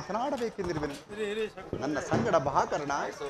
ಮಾತನಾಡಬೇಕೆಂದಿರುವೆನು ನನ್ನ ಸಂಗಡ ಬಾ ಕರ್ಣ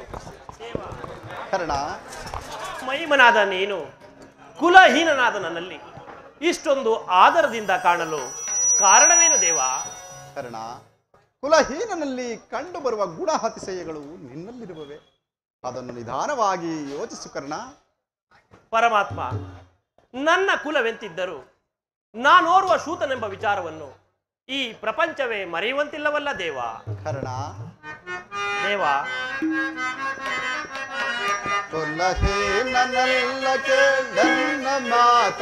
ಕರ್ಣ ಮೈಮನಾದ ನೀನು ಕುಲಹೀನನಾದ ನನ್ನಲ್ಲಿ ಇಷ್ಟೊಂದು ಆದರದಿಂದ ಕಾಣಲು ಕಾರಣವೇನು ದೇವ ಕರ್ಣ ಕುಲಹೀನನಲ್ಲಿ ಕಂಡು ಬರುವ ಗುಣ ಅತಿಶಯಗಳು ನಿನ್ನಲ್ಲಿರುವವೆ ಅದನ್ನು ನಿಧಾನವಾಗಿ ಯೋಚಿಸು ಕರ್ಣ ಪರಮಾತ್ಮ ನನ್ನ ಕುಲವೆಂತಿದ್ದರು ನಾನೋರ್ವ ಶೂತನೆಂಬ ವಿಚಾರವನ್ನು ಈ ಪ್ರಪಂಚವೇ ಮರೆಯುವಂತಿಲ್ಲವಲ್ಲ ದೇವ ಕರ್ಣ ದೇವ ಕುಲಹೀನನಲ್ಲ ಕೇಳನ್ನ ಮಾತ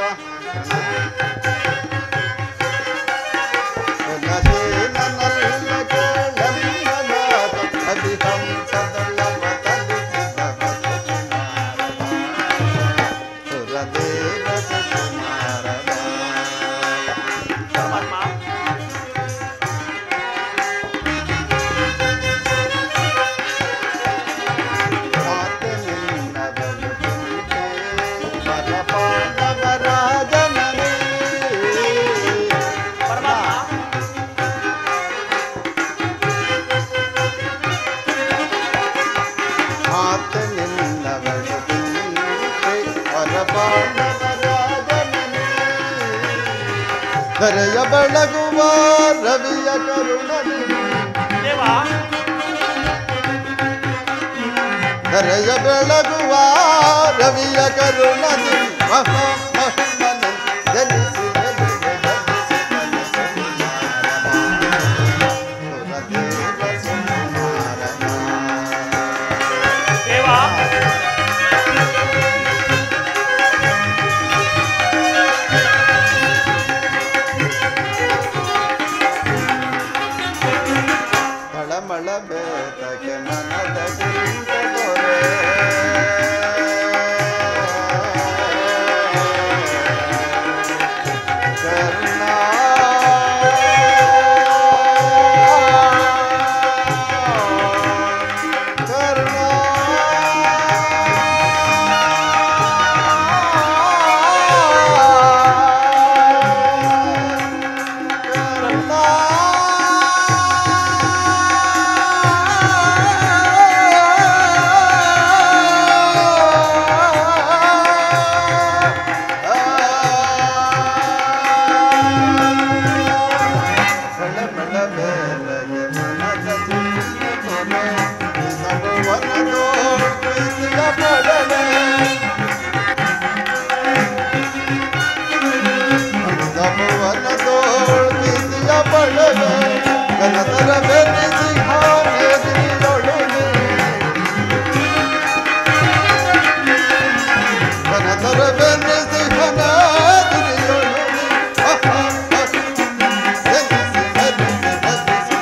ಕುಲಹೀನನಲ್ಲ ಕೇಳನ್ನ ಮಾತ ಅಭಿಹಂಸದೊಳವ ತಲುಪಿದವ ಸುರದೇವ ಸುಕುಮಾರವ ಪರಮಾತ್ಮ ಪರಮಾತ್ಮ ಧರೆಯ ಬೆಳಗುವ ರವಿಯ ಕರುಣನಿ ದೇವ ಧರೆಯ ಬೆಳಗುವ ರವಿಯ ಕರುಣನಿ ಮಹಾ ಮಹಿಮನ ಜನಿಸಿ ಎಲ್ಲಿಗೆ ಲಭಿಸಿ ಕನಸು ಸುರದೇವ ಸುಕುಮಾರನ. ದೇವ ತಳಮಳ ಬೇತಕ್ಕೆ ಮನದ ಚಿಂತೆ ಕೊರೆ. ಕರ್ಣ. ಕರ್ಣ. ಕನತರ ಬೆನ್ನಿಸಿ ಹಾನೆ ದಿರಿಯೊಳಗೆ ಕನತರ ಬೆನ್ನಿಸಿ ಹನ ದಿರಿಯೊಳಗೆ ಆಹಾ, ಆಹಾ. ಬೆನ್ನಿಸಿ, ಬೆನ್ನಿಸಿ, ಬೆನ್ನಿಸಿ.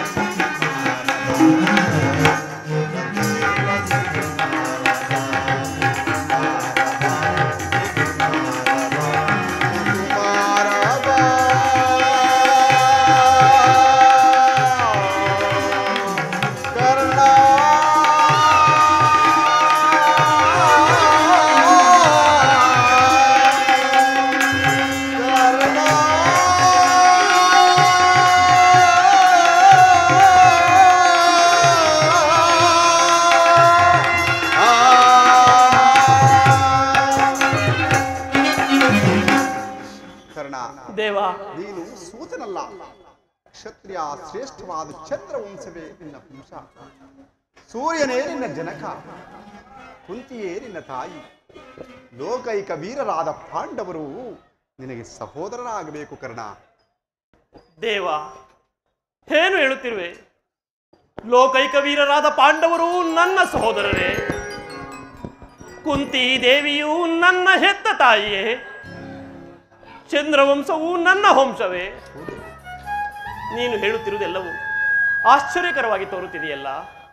ಕರ್ಣ ದೇವ ನೀನು ಸೂತನಲ್ಲ ಕ್ಷತ್ರಿಯ ಶ್ರೇಷ್ಠವಾದ ಚಂದ್ರವಂಶವೇ ನಿನ್ನ ವಂಶ ಸೂರ್ಯನೇ ನಿನ್ನ ಜನಕ ಕುಂತಿಯೇ ನಿನ್ನ ತಾಯಿ ಲೋಕೈಕ ವೀರರಾದ ಪಾಂಡವರು ನಿನಗೆ ಸಹೋದರರಾಗಬೇಕು ಕರ್ಣ ದೇವ ಏನು ಹೇಳುತ್ತಿರುವೆ ಲೋಕೈಕ ವೀರರಾದ ಪಾಂಡವರು ನನ್ನ ಸಹೋದರರೇ ಕುಂತಿ ದೇವಿಯು ನನ್ನ ಹೆತ್ತ ತಾಯಿಯೇ ಚಂದ್ರವಂಶವು ನನ್ನ ವಂಶವೇ ನೀನು ಹೇಳುತ್ತಿರುವುದೆಲ್ಲವೂ ಆಶ್ಚರ್ಯಕರವಾಗಿ ತೋರುತ್ತಿದೆಯಲ್ಲ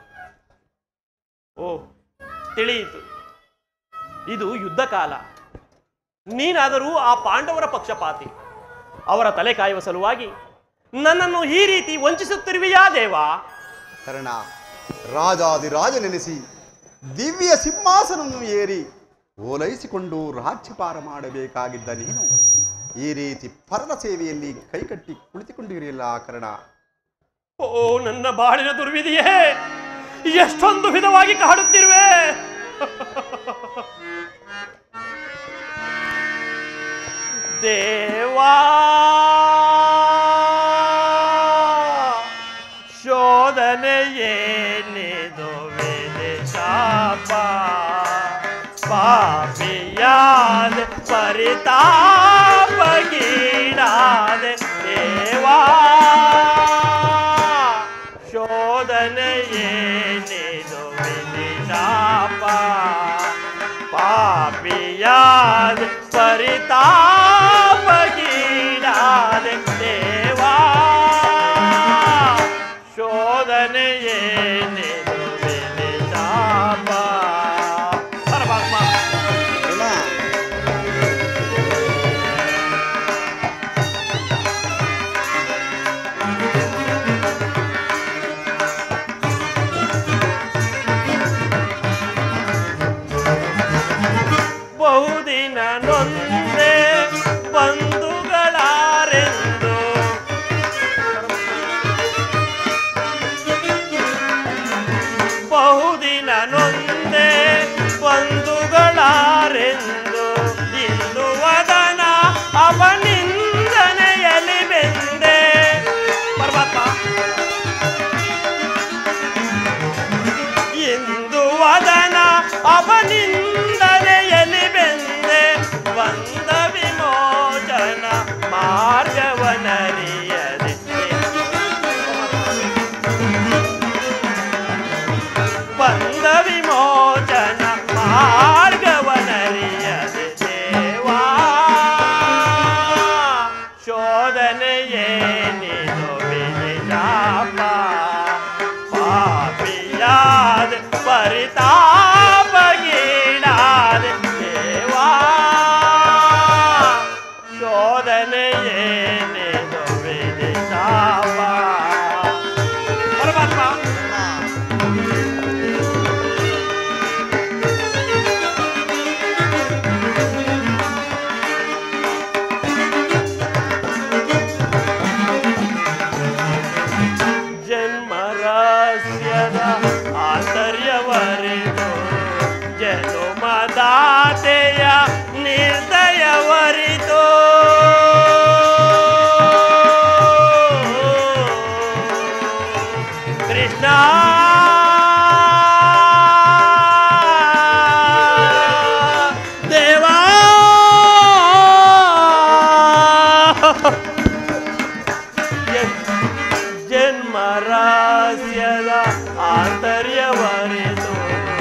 ಓ ತಿಳಿಯಿತು ಇದು ಯುದ್ಧ ಕಾಲ ನೀನಾದರೂ ಆ ಪಾಂಡವರ ಪಕ್ಷಪಾತಿ ಅವರ ತಲೆ ಕಾಯುವ ಸಲುವಾಗಿ ನನ್ನನ್ನು ಈ ರೀತಿ ವಂಚಿಸುತ್ತಿರುವೆಯಾ ದೇವ ಕರ್ಣ ರಾಜಾದಿರಾಜನೆನಿಸಿ ದಿವ್ಯ ಸಿಂಹಾಸನವನ್ನು ಏರಿ ಓಲೈಸಿಕೊಂಡು ರಾಜ್ಯಪಾರ ಮಾಡಬೇಕಾಗಿದ್ದ ನೀನು ಈ ರೀತಿ ಪರನ ಸೇವೆಯಲ್ಲಿ ಕೈಕಟ್ಟಿ ಕುಳಿತುಕೊಂಡಿರಲಿಲ್ಲ ಕರ್ಣ ಓ ನನ್ನ ಬಾಳಿನ ದುರ್ವಿಧಿಯೇ ಎಷ್ಟೊಂದು ವಿಧವಾಗಿ ಕಾಡುತ್ತಿರುವೆ ದೇವಾ ಶೋಧನೆಯೇನಿದು ಶಾಪ ಪಾಪಿಯಾದ ಪರಿತಾಪಗೀಡಾದ ದೇವಾ ಶೋಧನೆಯೇನಿದು ಶಾಪ ಪಾಪಿಯಾದ ಪರಿತಾಪಗೀಡಾದ ದೇವಾ ಶೋಧನೆಯೇನಿದು ಶಾಪ ಪರಮಾತ್ಮ ಕರ್ಣ ಬಹುದಿನ ನೊಂದೆ ಬಂಧುಗಳಾರೆಂದು ಬಹುದಿನ ನೊಂದೆ ಬಂಧುಗಳಾರೆಂದು ಇಂದು ವದನ ಅವನಿಂದನೆಯಲಿ ಬೆಂದೆ ಪರಮಾತ್ಮ ಇಂದು ವದನ ಅವನಿಂದನೆಯಲಿ ಬೆಂದೆ ಬಂದ ವಿಮೋಚನ ಮಾರ್ಗವನರಿಯದೆ ಬಂದ ವಿಮೋಚನ ಮಾರ್ಗವನರಿಯದೆ ದೇವಾ ಶೋಧನೆಯೇನಿದು ವಿನಿಶಾಪ ಪಾಪಿಯಾದ ಪರಿತಾಪಗೀಡಾದ ದೇವಾ ಶೋಧನೆಯೇನಿದು ವಿನಿಶಾಪ ಪರಮಾತ್ಮ ಜನ್ಮರಸ್ಯದ ಆಂತರ್ಯವರಿದು ಜನುಮದಾತೆಯ ನಿರ್ದಯವರಿದು ಕೃಷ್ಣ ದೇವಾ ಜನ್ಮರಾಸ್ಯದ ಆಂತರ್ಯವರಿದು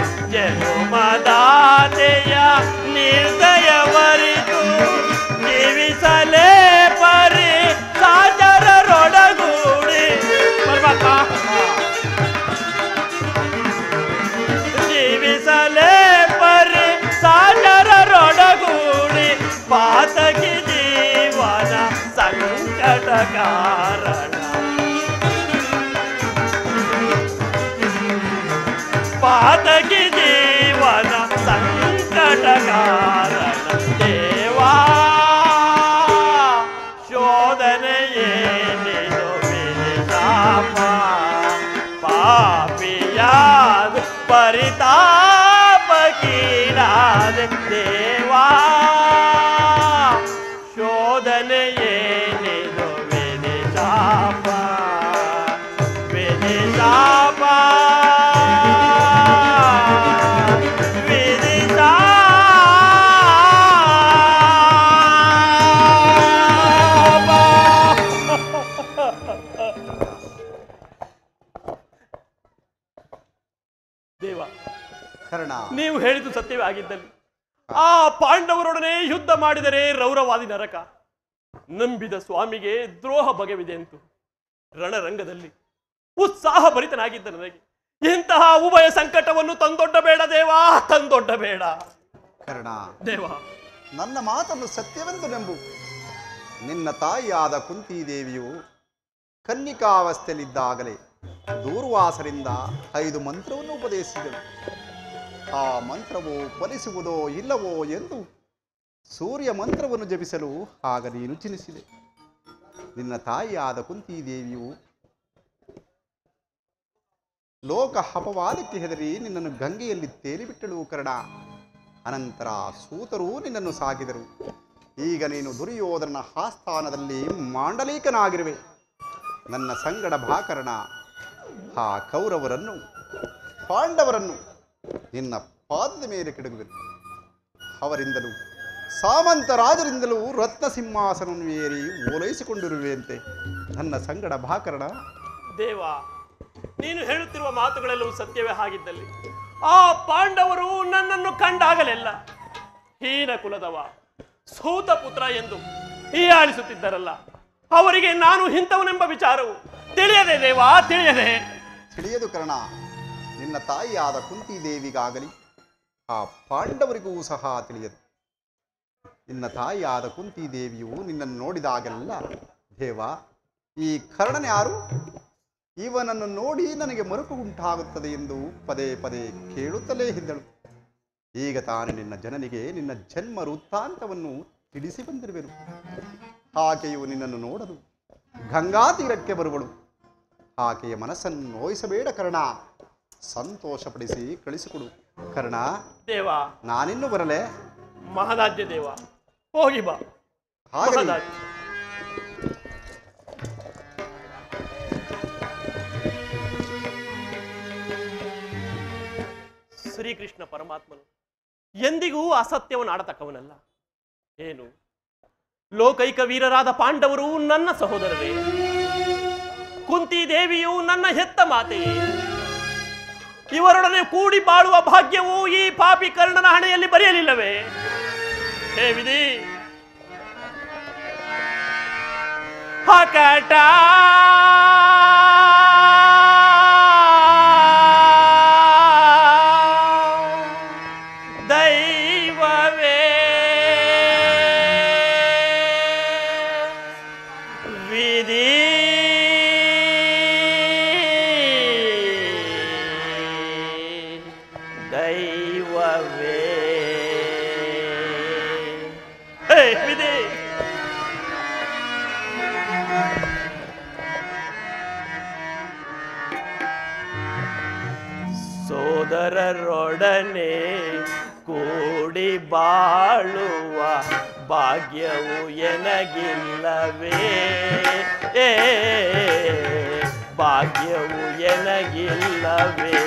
ಜನುಮದಾತೆಯ ನಿರ್ದಯವರಿದು ಜೀವಿಸಲೇ ಪರಿ ಸಾಜರರೊಡಗೂಡಿ ಪರಮಾತ್ಮ ಜೀವಿಸಲೇ ಪರಿ ಸಾಜರರೊಡಗೂಡಿ ಪಾತಕಿ ಜೀವನ ಸಂಕಟ ಕಾರಣ ಪಾತಕಿ ಜೀವನ ಸಂಕಟ ಕಾರಣ ದೇವಾ ಶೋಧನೆಯೇನಿದು ವಿನಿಶಾಪ ಪಾಪಿಯಾದ ಪರಿತಾಪಕೀಡಾದ ದೇವಾ ಶೋಧನೆಯೇನಿದು ವಿನಿಶಾಪ ವಿನಿಶಾಪ ದೇವ ಕರ್ಣ ನೀವು ಹೇಳಿದ್ದು ಸತ್ಯವೇ ಆಗಿದ್ದಲ್ಲಿ ಆ ಪಾಂಡವರೊಡನೆ ಯುದ್ಧ ಮಾಡಿದರೆ ರೌರವಾದಿ ನರಕ ನಂಬಿದ ಸ್ವಾಮಿಗೆ ದ್ರೋಹ ಬಗೆವಿದೆ ಅಂತು ರಣರಂಗದಲ್ಲಿ ಉತ್ಸಾಹ ಭರಿತನಾಗಿದ್ದ ನನಗೆ ಇಂತಹ ಉಭಯ ಸಂಕಟವನ್ನು ತಂದೊಡ್ಡ ಬೇಡ ದೇವಾ ತಂದೊಡ್ಡ ಬೇಡ ಕರ್ಣ ದೇವ ನನ್ನ ಮಾತನ್ನು ಸತ್ಯವೆಂದು ನಂಬು ನಿನ್ನ ತಾಯಿಯಾದ ಕುಂತಿದೇವಿಯು ಕನ್ನಿಕಾವಸ್ಥೆಯಲ್ಲಿದ್ದಾಗಲೇ ದೂರ್ವಾಸರಿಂದ ಐದು ಮಂತ್ರವನ್ನು ಉಪದೇಶಿಸಿದಳು ಆ ಮಂತ್ರವು ಫಲಿಸುವುದೋ ಇಲ್ಲವೋ ಎಂದು ಸೂರ್ಯ ಮಂತ್ರವನ್ನು ಜಪಿಸಲು ಆಗ ನೀನು ಚಿನಿಸಿದೆ ನಿನ್ನ ತಾಯಿಯಾದ ಕುಂತಿದೇವಿಯು ಲೋಕ ಅಪವಾದಕ್ಕೆ ಹೆದರಿ ನಿನ್ನನ್ನು ಗಂಗೆಯಲ್ಲಿ ತೇಲಿಬಿಟ್ಟಳು ಕರ್ಣ ಅನಂತರ ಸೂತರು ನಿನ್ನನ್ನು ಸಾಕಿದರು ಈಗ ನೀನು ದುರ್ಯೋಧನ ಆಸ್ಥಾನದಲ್ಲಿ ಮಾಂಡಲೀಕನಾಗಿರುವೆ ನನ್ನ ಸಂಗಡ ಭಾಕರಣ ಆ ಕೌರವರನ್ನು ಪಾಂಡವರನ್ನು ನಿನ್ನ ಪಾದದ ಮೇಲೆ ಕೆಡಗುವೆನು ಅವರಿಂದಲೂ ಸಾಮಂತ ರಾಜರಿಂದಲೂ ರತ್ನ ಸಿಂಹಾಸನವನ್ನು ಏರಿ ಓಲೈಸಿಕೊಂಡಿರುವೆಯಂತೆ ನನ್ನ ಸಂಗಡ ಭಾಕರಣ ದೇವ ನೀನು ಹೇಳುತ್ತಿರುವ ಮಾತುಗಳೆಲ್ಲವೂ ಸತ್ಯವೇ ಆಗಿದ್ದಲ್ಲಿ ಆ ಪಾಂಡವರು ನನ್ನನ್ನು ಕಂಡಾಗಲೆಲ್ಲ ಹೀನ ಕುಲದವ ಸೂತ ಪುತ್ರ ಎಂದು ಹೀಯಾಳಿಸುತ್ತಿದ್ದರಲ್ಲ ಅವರಿಗೆ ನಾನು ಇಂಥವನೆಂಬ ವಿಚಾರವು ತಿಳಿಯದೆ ದೇವಾ ತಿಳಿಯದೆ ತಿಳಿಯದು ಕರ್ಣ ನಿನ್ನ ತಾಯಿಯಾದ ಕುಂತಿದೇವಿಗಾಗಲಿ ಆ ಪಾಂಡವರಿಗೂ ಸಹ ತಿಳಿಯದು ನಿನ್ನ ತಾಯಿಯಾದ ಕುಂತಿದೇವಿಯು ನಿನ್ನನ್ನು ನೋಡಿದಾಗೆಲ್ಲ ದೇವ ಈ ಕರ್ಣನ ಯಾರು ಇವನನ್ನು ನೋಡಿ ನನಗೆ ಮರುಕು ಉಂಟಾಗುತ್ತದೆ ಎಂದು ಪದೇ ಪದೇ ಕೇಳುತ್ತಲೇ ಇದ್ದಳು ಈಗ ತಾನು ನಿನ್ನ ಜನನಿಗೆ ನಿನ್ನ ಜನ್ಮ ವೃತ್ತಾಂತವನ್ನು ತಿಳಿಸಿ ಬಂದಿರುವೆನು ಆಕೆಯು ನಿನ್ನನ್ನು ನೋಡಲು ಗಂಗಾ ತೀರಕ್ಕೆ ಬರುವಳು ಆಕೆಯ ಮನಸ್ಸನ್ನು ನೋಯಿಸಬೇಡ ಕರ್ಣ ಸಂತೋಷಪಡಿಸಿ ಕಳಿಸಿಕೊಡು ಕರ್ಣ ದೇವ ನಾನಿನ್ನು ಬರಲೆ ಮಹದಾಜ್ಯ ದೇವ ಹೋಗಿ ಬಾ ಆಗಲಿ ಮಹದಾಜ್ಯ ಶ್ರೀಕೃಷ್ಣ ಪರಮಾತ್ಮನು ಎಂದಿಗೂ ಅಸತ್ಯವನ್ನು ಆಡತಕ್ಕವನಲ್ಲ ಏನು ಲೋಕೈಕ ವೀರರಾದ ಪಾಂಡವರು ನನ್ನ ಸಹೋದರರೇ ಕುಂತಿ ದೇವಿಯು ನನ್ನ ಹೆತ್ತ ಮಾತೆಯೇ ಇವರೊಡನೆ ಕೂಡಿ ಬಾಳುವ ಭಾಗ್ಯವು ಈ ಪಾಪಿ ಕರ್ಣನ ಹಣೆಯಲ್ಲಿ ಬರೆಯಲಿಲ್ಲವೇ ಹೇ ವಿಧಿ ಹಕಟ ದೈವವೇ ವಿಧಿ ದೈವವೇ ಹೇ ವಿಧಿ ಸೋದರರೊಡನೆ ಕೂಡಿ ಬಾಳುವ ಭಾಗ್ಯವು ಎನಗಿಲ್ಲವೇ ಏ ಭಾಗ್ಯವು ಎನಗಿಲ್ಲವೇ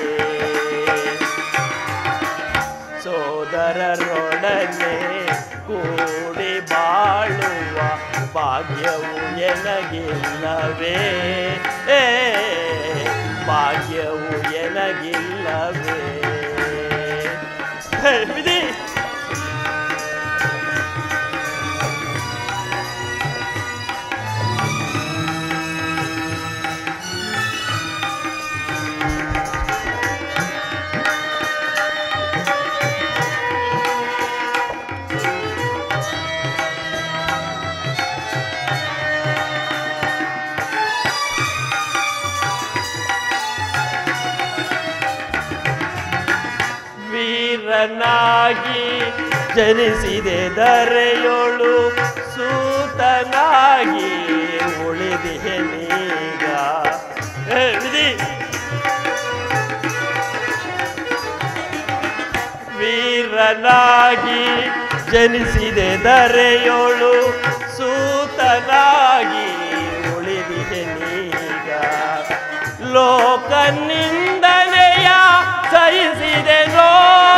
ಸೋದರರೊಡನೆ ಕೂಡಿ ಬಾಳುವ ಭಾಗ್ಯವು ಎನಗಿಲ್ಲವೇ ಏ ಭಾಗ್ಯವು ಎನಗಿಲ್ಲವೇ ಹೇ, ವಿಧಿ ವೀರನಾಗಿ ಜನಿಸಿದೆ ದರೆಯೋಳು ಸೂತನಾಗಿ ಉಳಿದಿಹೆ ನೀಗ ಏ, ವಿಧಿ ವೀರನಾಗಿ ಜನಿಸಿದೆ ದರೆಯೋಳು ಸೂತನಾಗಿ ಉಳಿದಿದೆ ನೀಗ ಲೋಕ ನಿಂದನೆಯ ಸಹಿಸಿದೆನೋ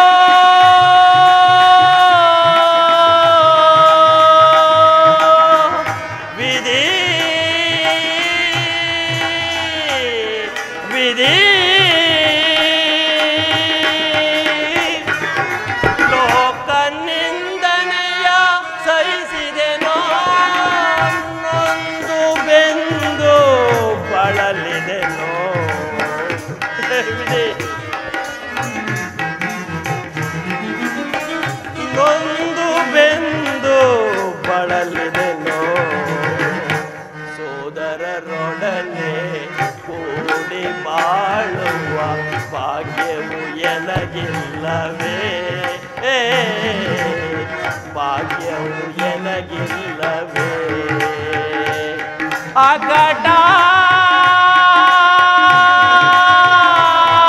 ವಿಧಿ ವಿಧಿ ಲೋಕ ನಿಂದನೆಯ ಸಹಿಸಿದೆನೋ ನೊಂದು ಬೆಂದು ಬಳಲಿದೆನೋ ವಿಧಿ. ನೊಂದು ಬೆಂದು ಬಳಲಿದೆನೋ ಸೋದರರೊಡನೆ ಕೂಡಿ ಬಾಳುವ ಭಾಗ್ಯವು ಎನಗಿಲ್ಲವೇ ಏ, ಭಾಗ್ಯವು ಎನಗಿಲ್ಲವೇ ಅಗಟ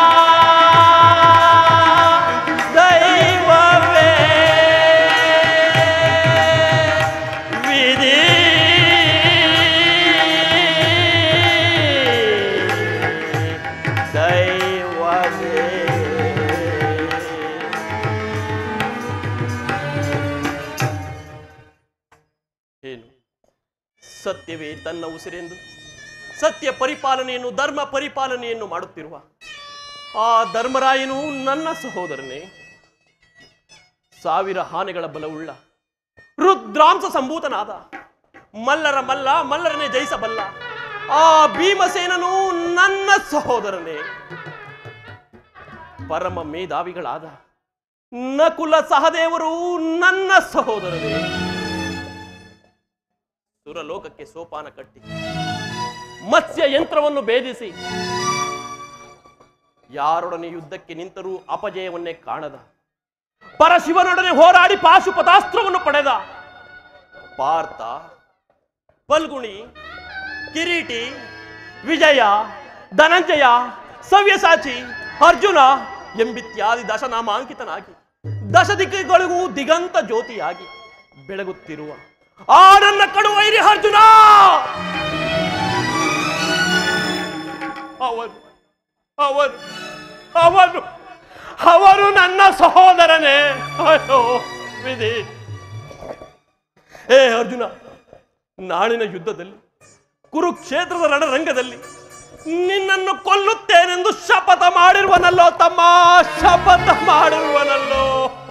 ತನ್ನ ಉಸಿರೆಂದು ಸತ್ಯ ಪರಿಪಾಲನೆಯನ್ನು ಧರ್ಮ ಪರಿಪಾಲನೆಯನ್ನು ಮಾಡುತ್ತಿರುವ ಆ ಧರ್ಮರಾಯನು ನನ್ನ ಸಹೋದರನೇ ಸಾವಿರ ಆನೆಗಳ ಬಲವುಳ್ಳ ರುದ್ರಾಂಶ ಸಂಭೂತನಾದ ಮಲ್ಲರ ಮಲ್ಲ ಮಲ್ಲರನ್ನೇ ಜಯಿಸಬಲ್ಲ ಆ ಭೀಮಸೇನನು ನನ್ನ ಸಹೋದರನೇ ಪರಮ ಮೇಧಾವಿಗಳಾದ ನಕುಲ ಸಹದೇವರು ನನ್ನ ಸಹೋದರನೇ ಸುರಲೋಕಕ್ಕೆ ಸೋಪಾನ ಕಟ್ಟಿ ಮತ್ಸ್ಯ ಯಂತ್ರವನ್ನು ಭೇದಿಸಿ ಯಾರೊಡನೆ ಯುದ್ಧಕ್ಕೆ ನಿಂತರೂ ಅಪಜಯವನ್ನೇ ಕಾಣದ ಪರಶಿವನೊಡನೆ ಹೋರಾಡಿ ಪಾಶುಪತಾಸ್ತ್ರವನ್ನು ಪಡೆದ ಪಾರ್ಥ ಫಲ್ಗುಣಿ ಕಿರೀಟಿ ವಿಜಯ ಧನಂಜಯ ಸವ್ಯಸಾಚಿ ಅರ್ಜುನ ಎಂಬಿತ್ಯಾದಿ ದಶನಾಮಾಂಕಿತನಾಗಿ ದಶ ದಿಕ್ಕುಗಳಿಗೂ ದಿಗಂತ ಜ್ಯೋತಿಯಾಗಿ ಬೆಳಗುತ್ತಿರುವ ಆ ನನ್ನ ಕಡು ವೈರಿ ಅರ್ಜುನ ಅವನು ಅವನು ಅವನು ಅವನು ನನ್ನ ಸಹೋದರನೇ ಅಯ್ಯೋ ವಿಧಿ ಏ ಅರ್ಜುನ ನಾಳಿನ ಯುದ್ಧದಲ್ಲಿ ಕುರುಕ್ಷೇತ್ರದ ರಣರಂಗದಲ್ಲಿ ನಿನ್ನನ್ನು ಕೊಲ್ಲುತ್ತೇನೆಂದು ಶಪಥ ಮಾಡಿರುವನಲ್ಲೋ ತಮ್ಮ ಶಪಥ ಮಾಡಿರುವನಲ್ಲೋ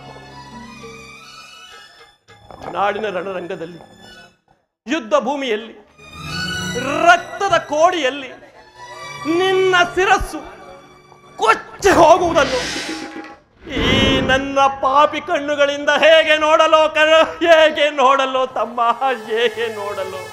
ನಾಡಿನ ರಣರಂಗದಲ್ಲಿ ಯುದ್ಧ ಭೂಮಿಯಲ್ಲಿ ರಕ್ತದ ಕೋಡಿಯಲ್ಲಿ ನಿನ್ನ ಶಿರಸ್ಸು ಕೊಚ್ಚಿ ಹೋಗುವುದನ್ನು ಈ ನನ್ನ ಪಾಪಿ ಕಣ್ಣುಗಳಿಂದ ಹೇಗೆ ನೋಡಲೋ ಕಣ ಹೇಗೆ ನೋಡಲೋ ತಮ್ಮ ಹೇಗೆ ನೋಡಲೋ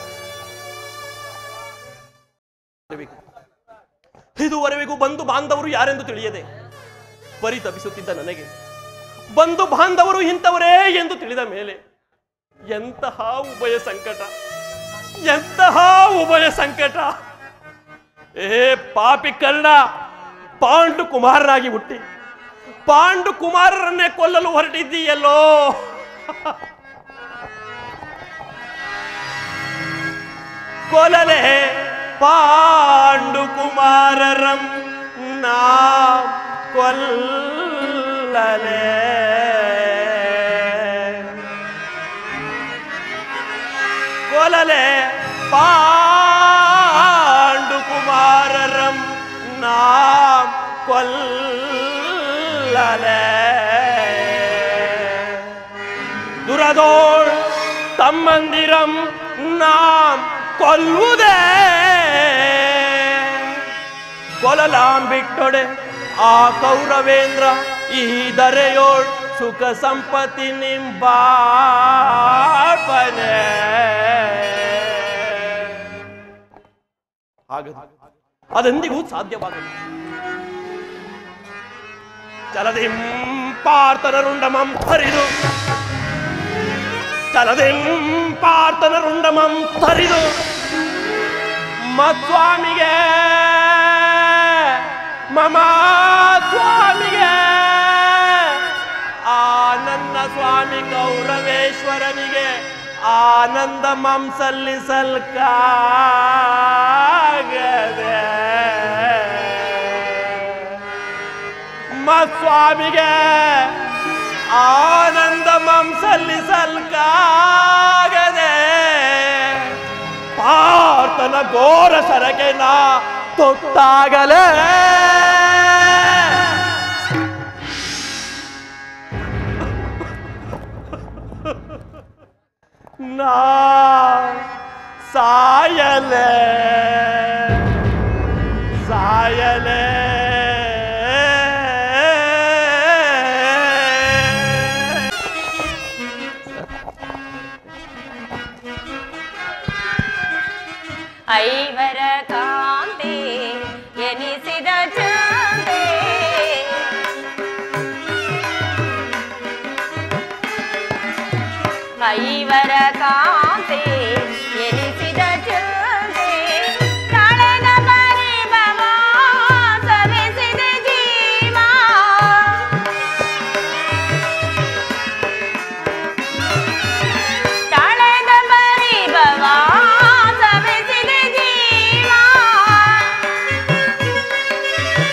ಇದುವರೆವಿಗೂ ಬಂಧು ಬಾಂಧವರು ಯಾರೆಂದು ತಿಳಿಯದೆ ಪರಿತಪಿಸುತ್ತಿದ್ದ ನನಗೆ ಬಂಧು ಬಾಂಧವರು ಇಂಥವರೇ ಎಂದು ತಿಳಿದ ಮೇಲೆ ಎಂತಹ ಉಭಯ ಸಂಕಟ ಎಂತಹ ಉಭಯ ಸಂಕಟ ಏ ಪಾಪಿ ಕರ್ಣ ಪಾಂಡು ಕುಮಾರನಾಗಿ ಹುಟ್ಟಿ ಪಾಂಡು ಕುಮಾರರನ್ನೇ ಕೊಲ್ಲಲು ಹೊರಟಿದ್ದೀಯಲ್ಲೋ ಕೊಲಲೆ ಪಾಂಡು ಕುಮಾರರಂ ನಾ ಕೊಲ್ಲಲೆ ಕೊಲಲೆ ಪಾಂಡು ಕುಮಾರರಂ ನಾ ಕೊಲ್ಲಲೆ ದುರದೋಳ್ ತಮ್ಮಂದಿರಂ ನಾಂ ಕೊಲ್ಲುವುದೇ ಕೊಲಲಾಂ ಬಿಟ್ಟೊಡೆ ಆ ಕೌರವೇಂದ್ರ ಈ ದರೆಯೋಳ್ ಸುಖ ಸಂಪತ್ತಿ ನಿಂಬಾಪನೆ ಆಗದು ಅದೆಂದಿಗೂ ಸಾಧ್ಯವಾಗದು ಚಲದಿಂ ಪಾರ್ಥನ ರುಂಡಮಂ ಹರಿದು ಚಲದಿಂ ಪಾರ್ಥನ ರುಂಡಮಂ ಹರಿದು ಮತ್ಸ್ವಾಮಿಗೆ ಮಮ ಸ್ವಾಮಿಗೆ ಆನಂದ ಸ್ವಾಮಿ ಗೌರವೇಶ್ವರನಿಗೆ ಆನಂದ ಮಂ ಸಲ್ಲಿಸಲ್ಕಾಗದೆ ಸ್ವಾಮಿಗೆ ಆನಂದ ಮಂ ಸಲ್ಲಿಸಲ್ಕಾಗದೆ ಪಾರ್ಥನ ಘೋರ ಸರಗೆ ನಾ ತೊಟ್ಟಾಗಲೇ ನಾ ಸಾಯಲೆ ಸಾಯಲೆ ಐವರ ಕಾಂತಿ ಎನಿಸಿದ ಚಂದೆ ಐವರ ಕಾಂತಿ ಎನಿಸಿದ ಚಂದೆ ಕಳೆದ ಪರಿಭವ ಸವೆಸಿದ ಜೀವ ತಳೆದ ಪರಿಭವ ಸವೆಸಿದ ಜೀವ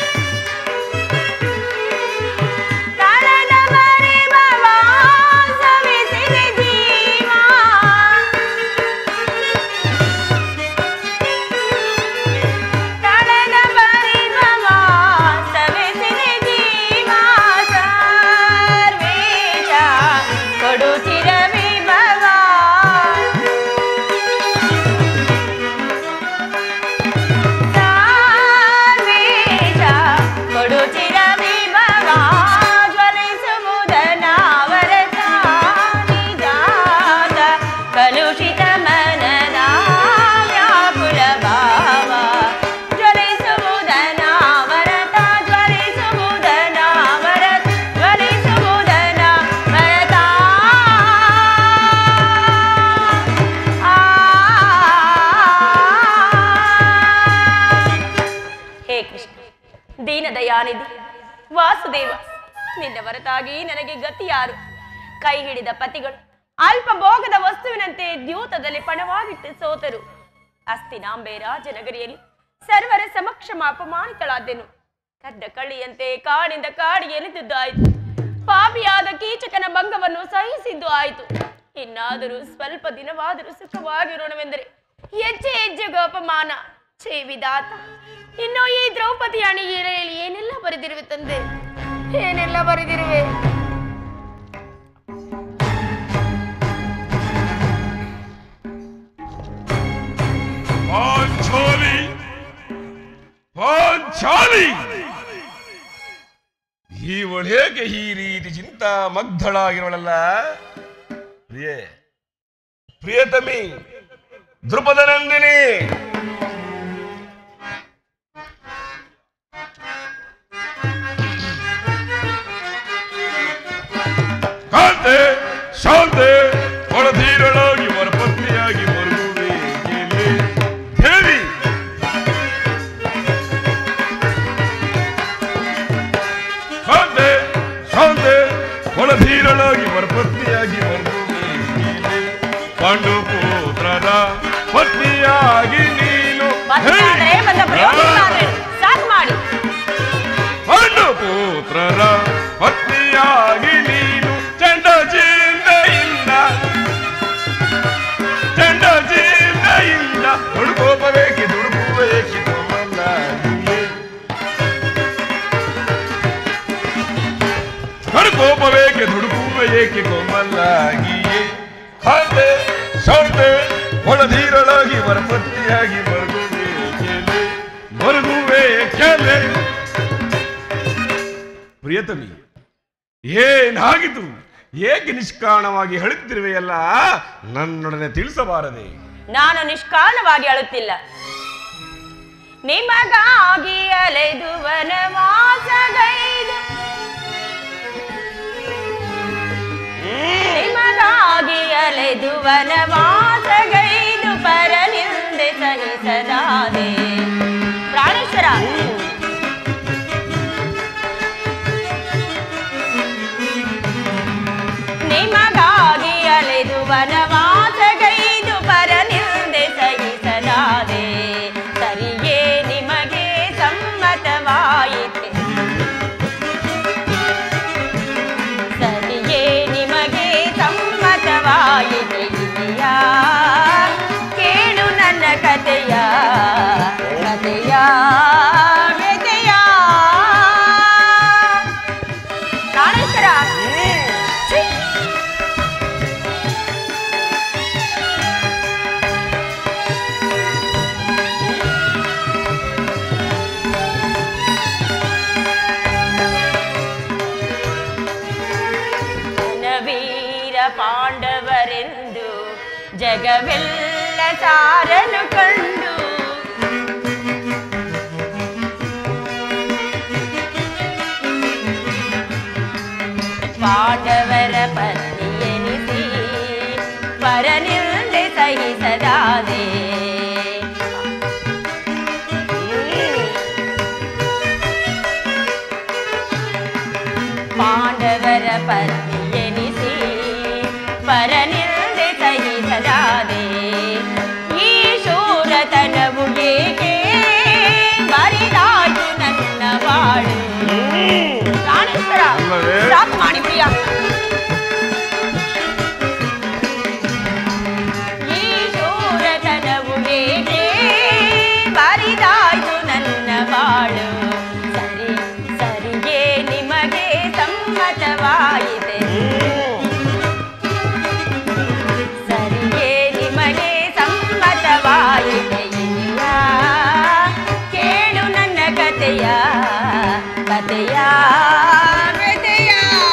ದೀನ ದಯಾನಿಧಿ ವಾಸುದೇವ ನಿನ್ನ ಹೊರತಾಗಿ ನನಗೆ ಗತಿ ಯಾರು ಕೈ ಹಿಡಿದ ಪತಿಗಳು ಅಲ್ಪ ಭೋಗದ ವಸ್ತುವಿನಂತೆ ದ್ಯೂತದಲ್ಲಿ ಪಣವಾಗಿಟ್ಟು ಸೋತರು ಅಸ್ತಿನಾಂಬೆ ರಾಜನಗರಿಯಲ್ಲಿ ಸರ್ವರ ಸಮಕ್ಷಮ ಅಪಮಾನಿತಳಾದೆನು ಕದ್ದ ಕಳ್ಳಿಯಂತೆ ಕಾಡಿಂದ ಕಾಡಿಗೆ ಎನಿದಿದ್ದಾಯಿತು ಪಾಪಿಯಾದ ಕೀಚಕನ ಭಂಗವನ್ನು ಸಹಿಸಿದ್ದು ಆಯಿತು ಇನ್ನಾದರೂ ಸ್ವಲ್ಪ ದಿನವಾದರೂ ಸುಖವಾಗಿರೋಣವೆಂದರೆ ಹೆಜ್ಜೆ ಹೆಜ್ಜೆಗೂ ಅಪಮಾನ ಛೇ ವಿಧಾತ ಇನ್ನು ಈ ದ್ರೌಪದಿ ಅಣಿಗೆರೆಯಲ್ಲಿ ಏನೆಲ್ಲ ಬರೆದಿರುವೆ ತಂದೆ ಏನೆಲ್ಲ ಬರೆದಿರುವೆ ಪಾಂಚಾಲಿ ಪಾಂಚಾಲಿ ಇವಳೇಕೆ ಈ ರೀತಿ ಚಿಂತಾ ಮಗ್ಧಳಾಗಿರೋಳಲ್ಲ ಪ್ರಿಯೆ ಪ್ರಿಯತಮಿ ದೃಪದ ನಂದಿನಿ ಕಾಂತೆ ಶಾಂತೆ ಒಳಧೀರಳಾಗಿ ವರಪತ್ನಿಯಾಗಿ ಮರುಗುವೆ ಏಕೆ? ದೇವಿ ಶಾಂತೆ ಶಾಂತೆ ಒಳಧೀರಳಾಗಿ ವರಪತ್ನಿಯಾಗಿ ಮರುಗುವೆ ಏಕೆ? ಪಾಂಡು ಪುತ್ರರ ಪತ್ನಿಯಾಗಿ ನೀನು ಬಂದಾದ್ರೆ ಬಂದ ಪ್ರಯೋಜನವಾದ್ರೆ ಸಾಕು ಮಾಡಿ ಪಾಂಡು ಪುತ್ರರ ಪತ್ನಿಯಾಗಿ ನೀನು ಚಂಡ ಚಿಂತೆಯಿಂದ ಚಂಡ ಚಿಂತೆಯಿಂದ ದುಡುಕೋಪಬೇಕಿ ದುಡುಕುಬೇಕಿ ದುಡುಕೋಪಬೇಕೆ ದುಡುಕುವ ಏಕೆ ಕೊಮ್ಮಲ್ಲಾಗಿಯೇ ಹಾಗೆ ಸೌತೆ ಒಳಧೀರಳಾಗಿ ವರಪತ್ತಿಯಾಗಿ ಮರುಗುವೆ ಕೆಲೆ ಮರುಗುವೆ ಕೆಲೆ ಪ್ರಿಯತಮಿ ಏನಾಗಿತು ಏಕೆ ನಿಷ್ಕಾರಣವಾಗಿ ಹೇಳುತ್ತಿರುವೆಯಲ್ಲ ನನ್ನೊಡನೆ ತಿಳಿಸಬಾರದೆ ನಾನು ನಿಷ್ಕಾರಣವಾಗಿ ಅಳುತ್ತಿಲ್ಲ ನಿಮಗಾಗಿ ಅಲೆದು ವನವಾಸಗೈದು ನಿಮಗಾಗಿ ಅಲೆದು ವನವಾಸಗೈದು ಪರನಿಂದೆ ಸಹಿಸದಾದೆ ಪ್ರಾಣೇಶ್ವರ ನಿಮಗಾಗಿ ಅಲೆದು ವನವಾಸಗೈದು ಪರನಿಂದೆ ಸಹಿಸದಾದೆ ಸರಿಯೇ ನಿಮಗೆ ಸಮ್ಮತವಾಯಿತೆ ಸರಿಯೇ ನಿಮಗೆ ಸಮ್ಮತವಾಯಿತೆ ಇದೆಯಾ ಕೇಳು ನನ್ನ ಕಥೆಯ ಕಥೆಯ ವ್ಯಥೆಯ ಪ್ರಾಣೇಶ್ವರ ಛೀ! ವೀರ ಪಾಂಡವರೆಂದು ಜಗವೆಲ್ಲ ಸಾರಲು ಕಂಡು ಪಾಂಡವರ ಪತ್ನಿಯನಿಸಿ ಪರನಿಲ್ದೆ ಸಹಿಸದಾದೆ ಪಾಂಡವರ ಪತ್ನಿಯನಿಸಿ ಪರನಿಲ್ದೆ ಸಹಿಸದಾದೆ ಈ ಶೂರತನವು ಏಕೆ ಬರಿದಾಯ್ತು ನನ್ನ ಬಾಳು ಪ್ರಾಣೇಶ್ವರ ಅಲ್ಲವೇ? ಸ್ಟಾಪ್ ಮಾಡಿ ಪ್ರಿಯ ಈ ಶೂರತನವು ಏಕೆ ಬರಿದಾಯ್ತು ನನ್ನ ಬಾಳು ಸರಿ ಸರಿಯೇ ನಿಮಗೆ ಸಮ್ಮತವಾಯಿತೆ ಸರಿಯೇ ನಿಮಗೆ ಸಮ್ಮತವಾಯಿತೆ ಇಲ್ಲ ಕೇಳು ನನ್ನ ಕಥೆಯ ಕಥೆಯ ವ್ಯಥೆಯ.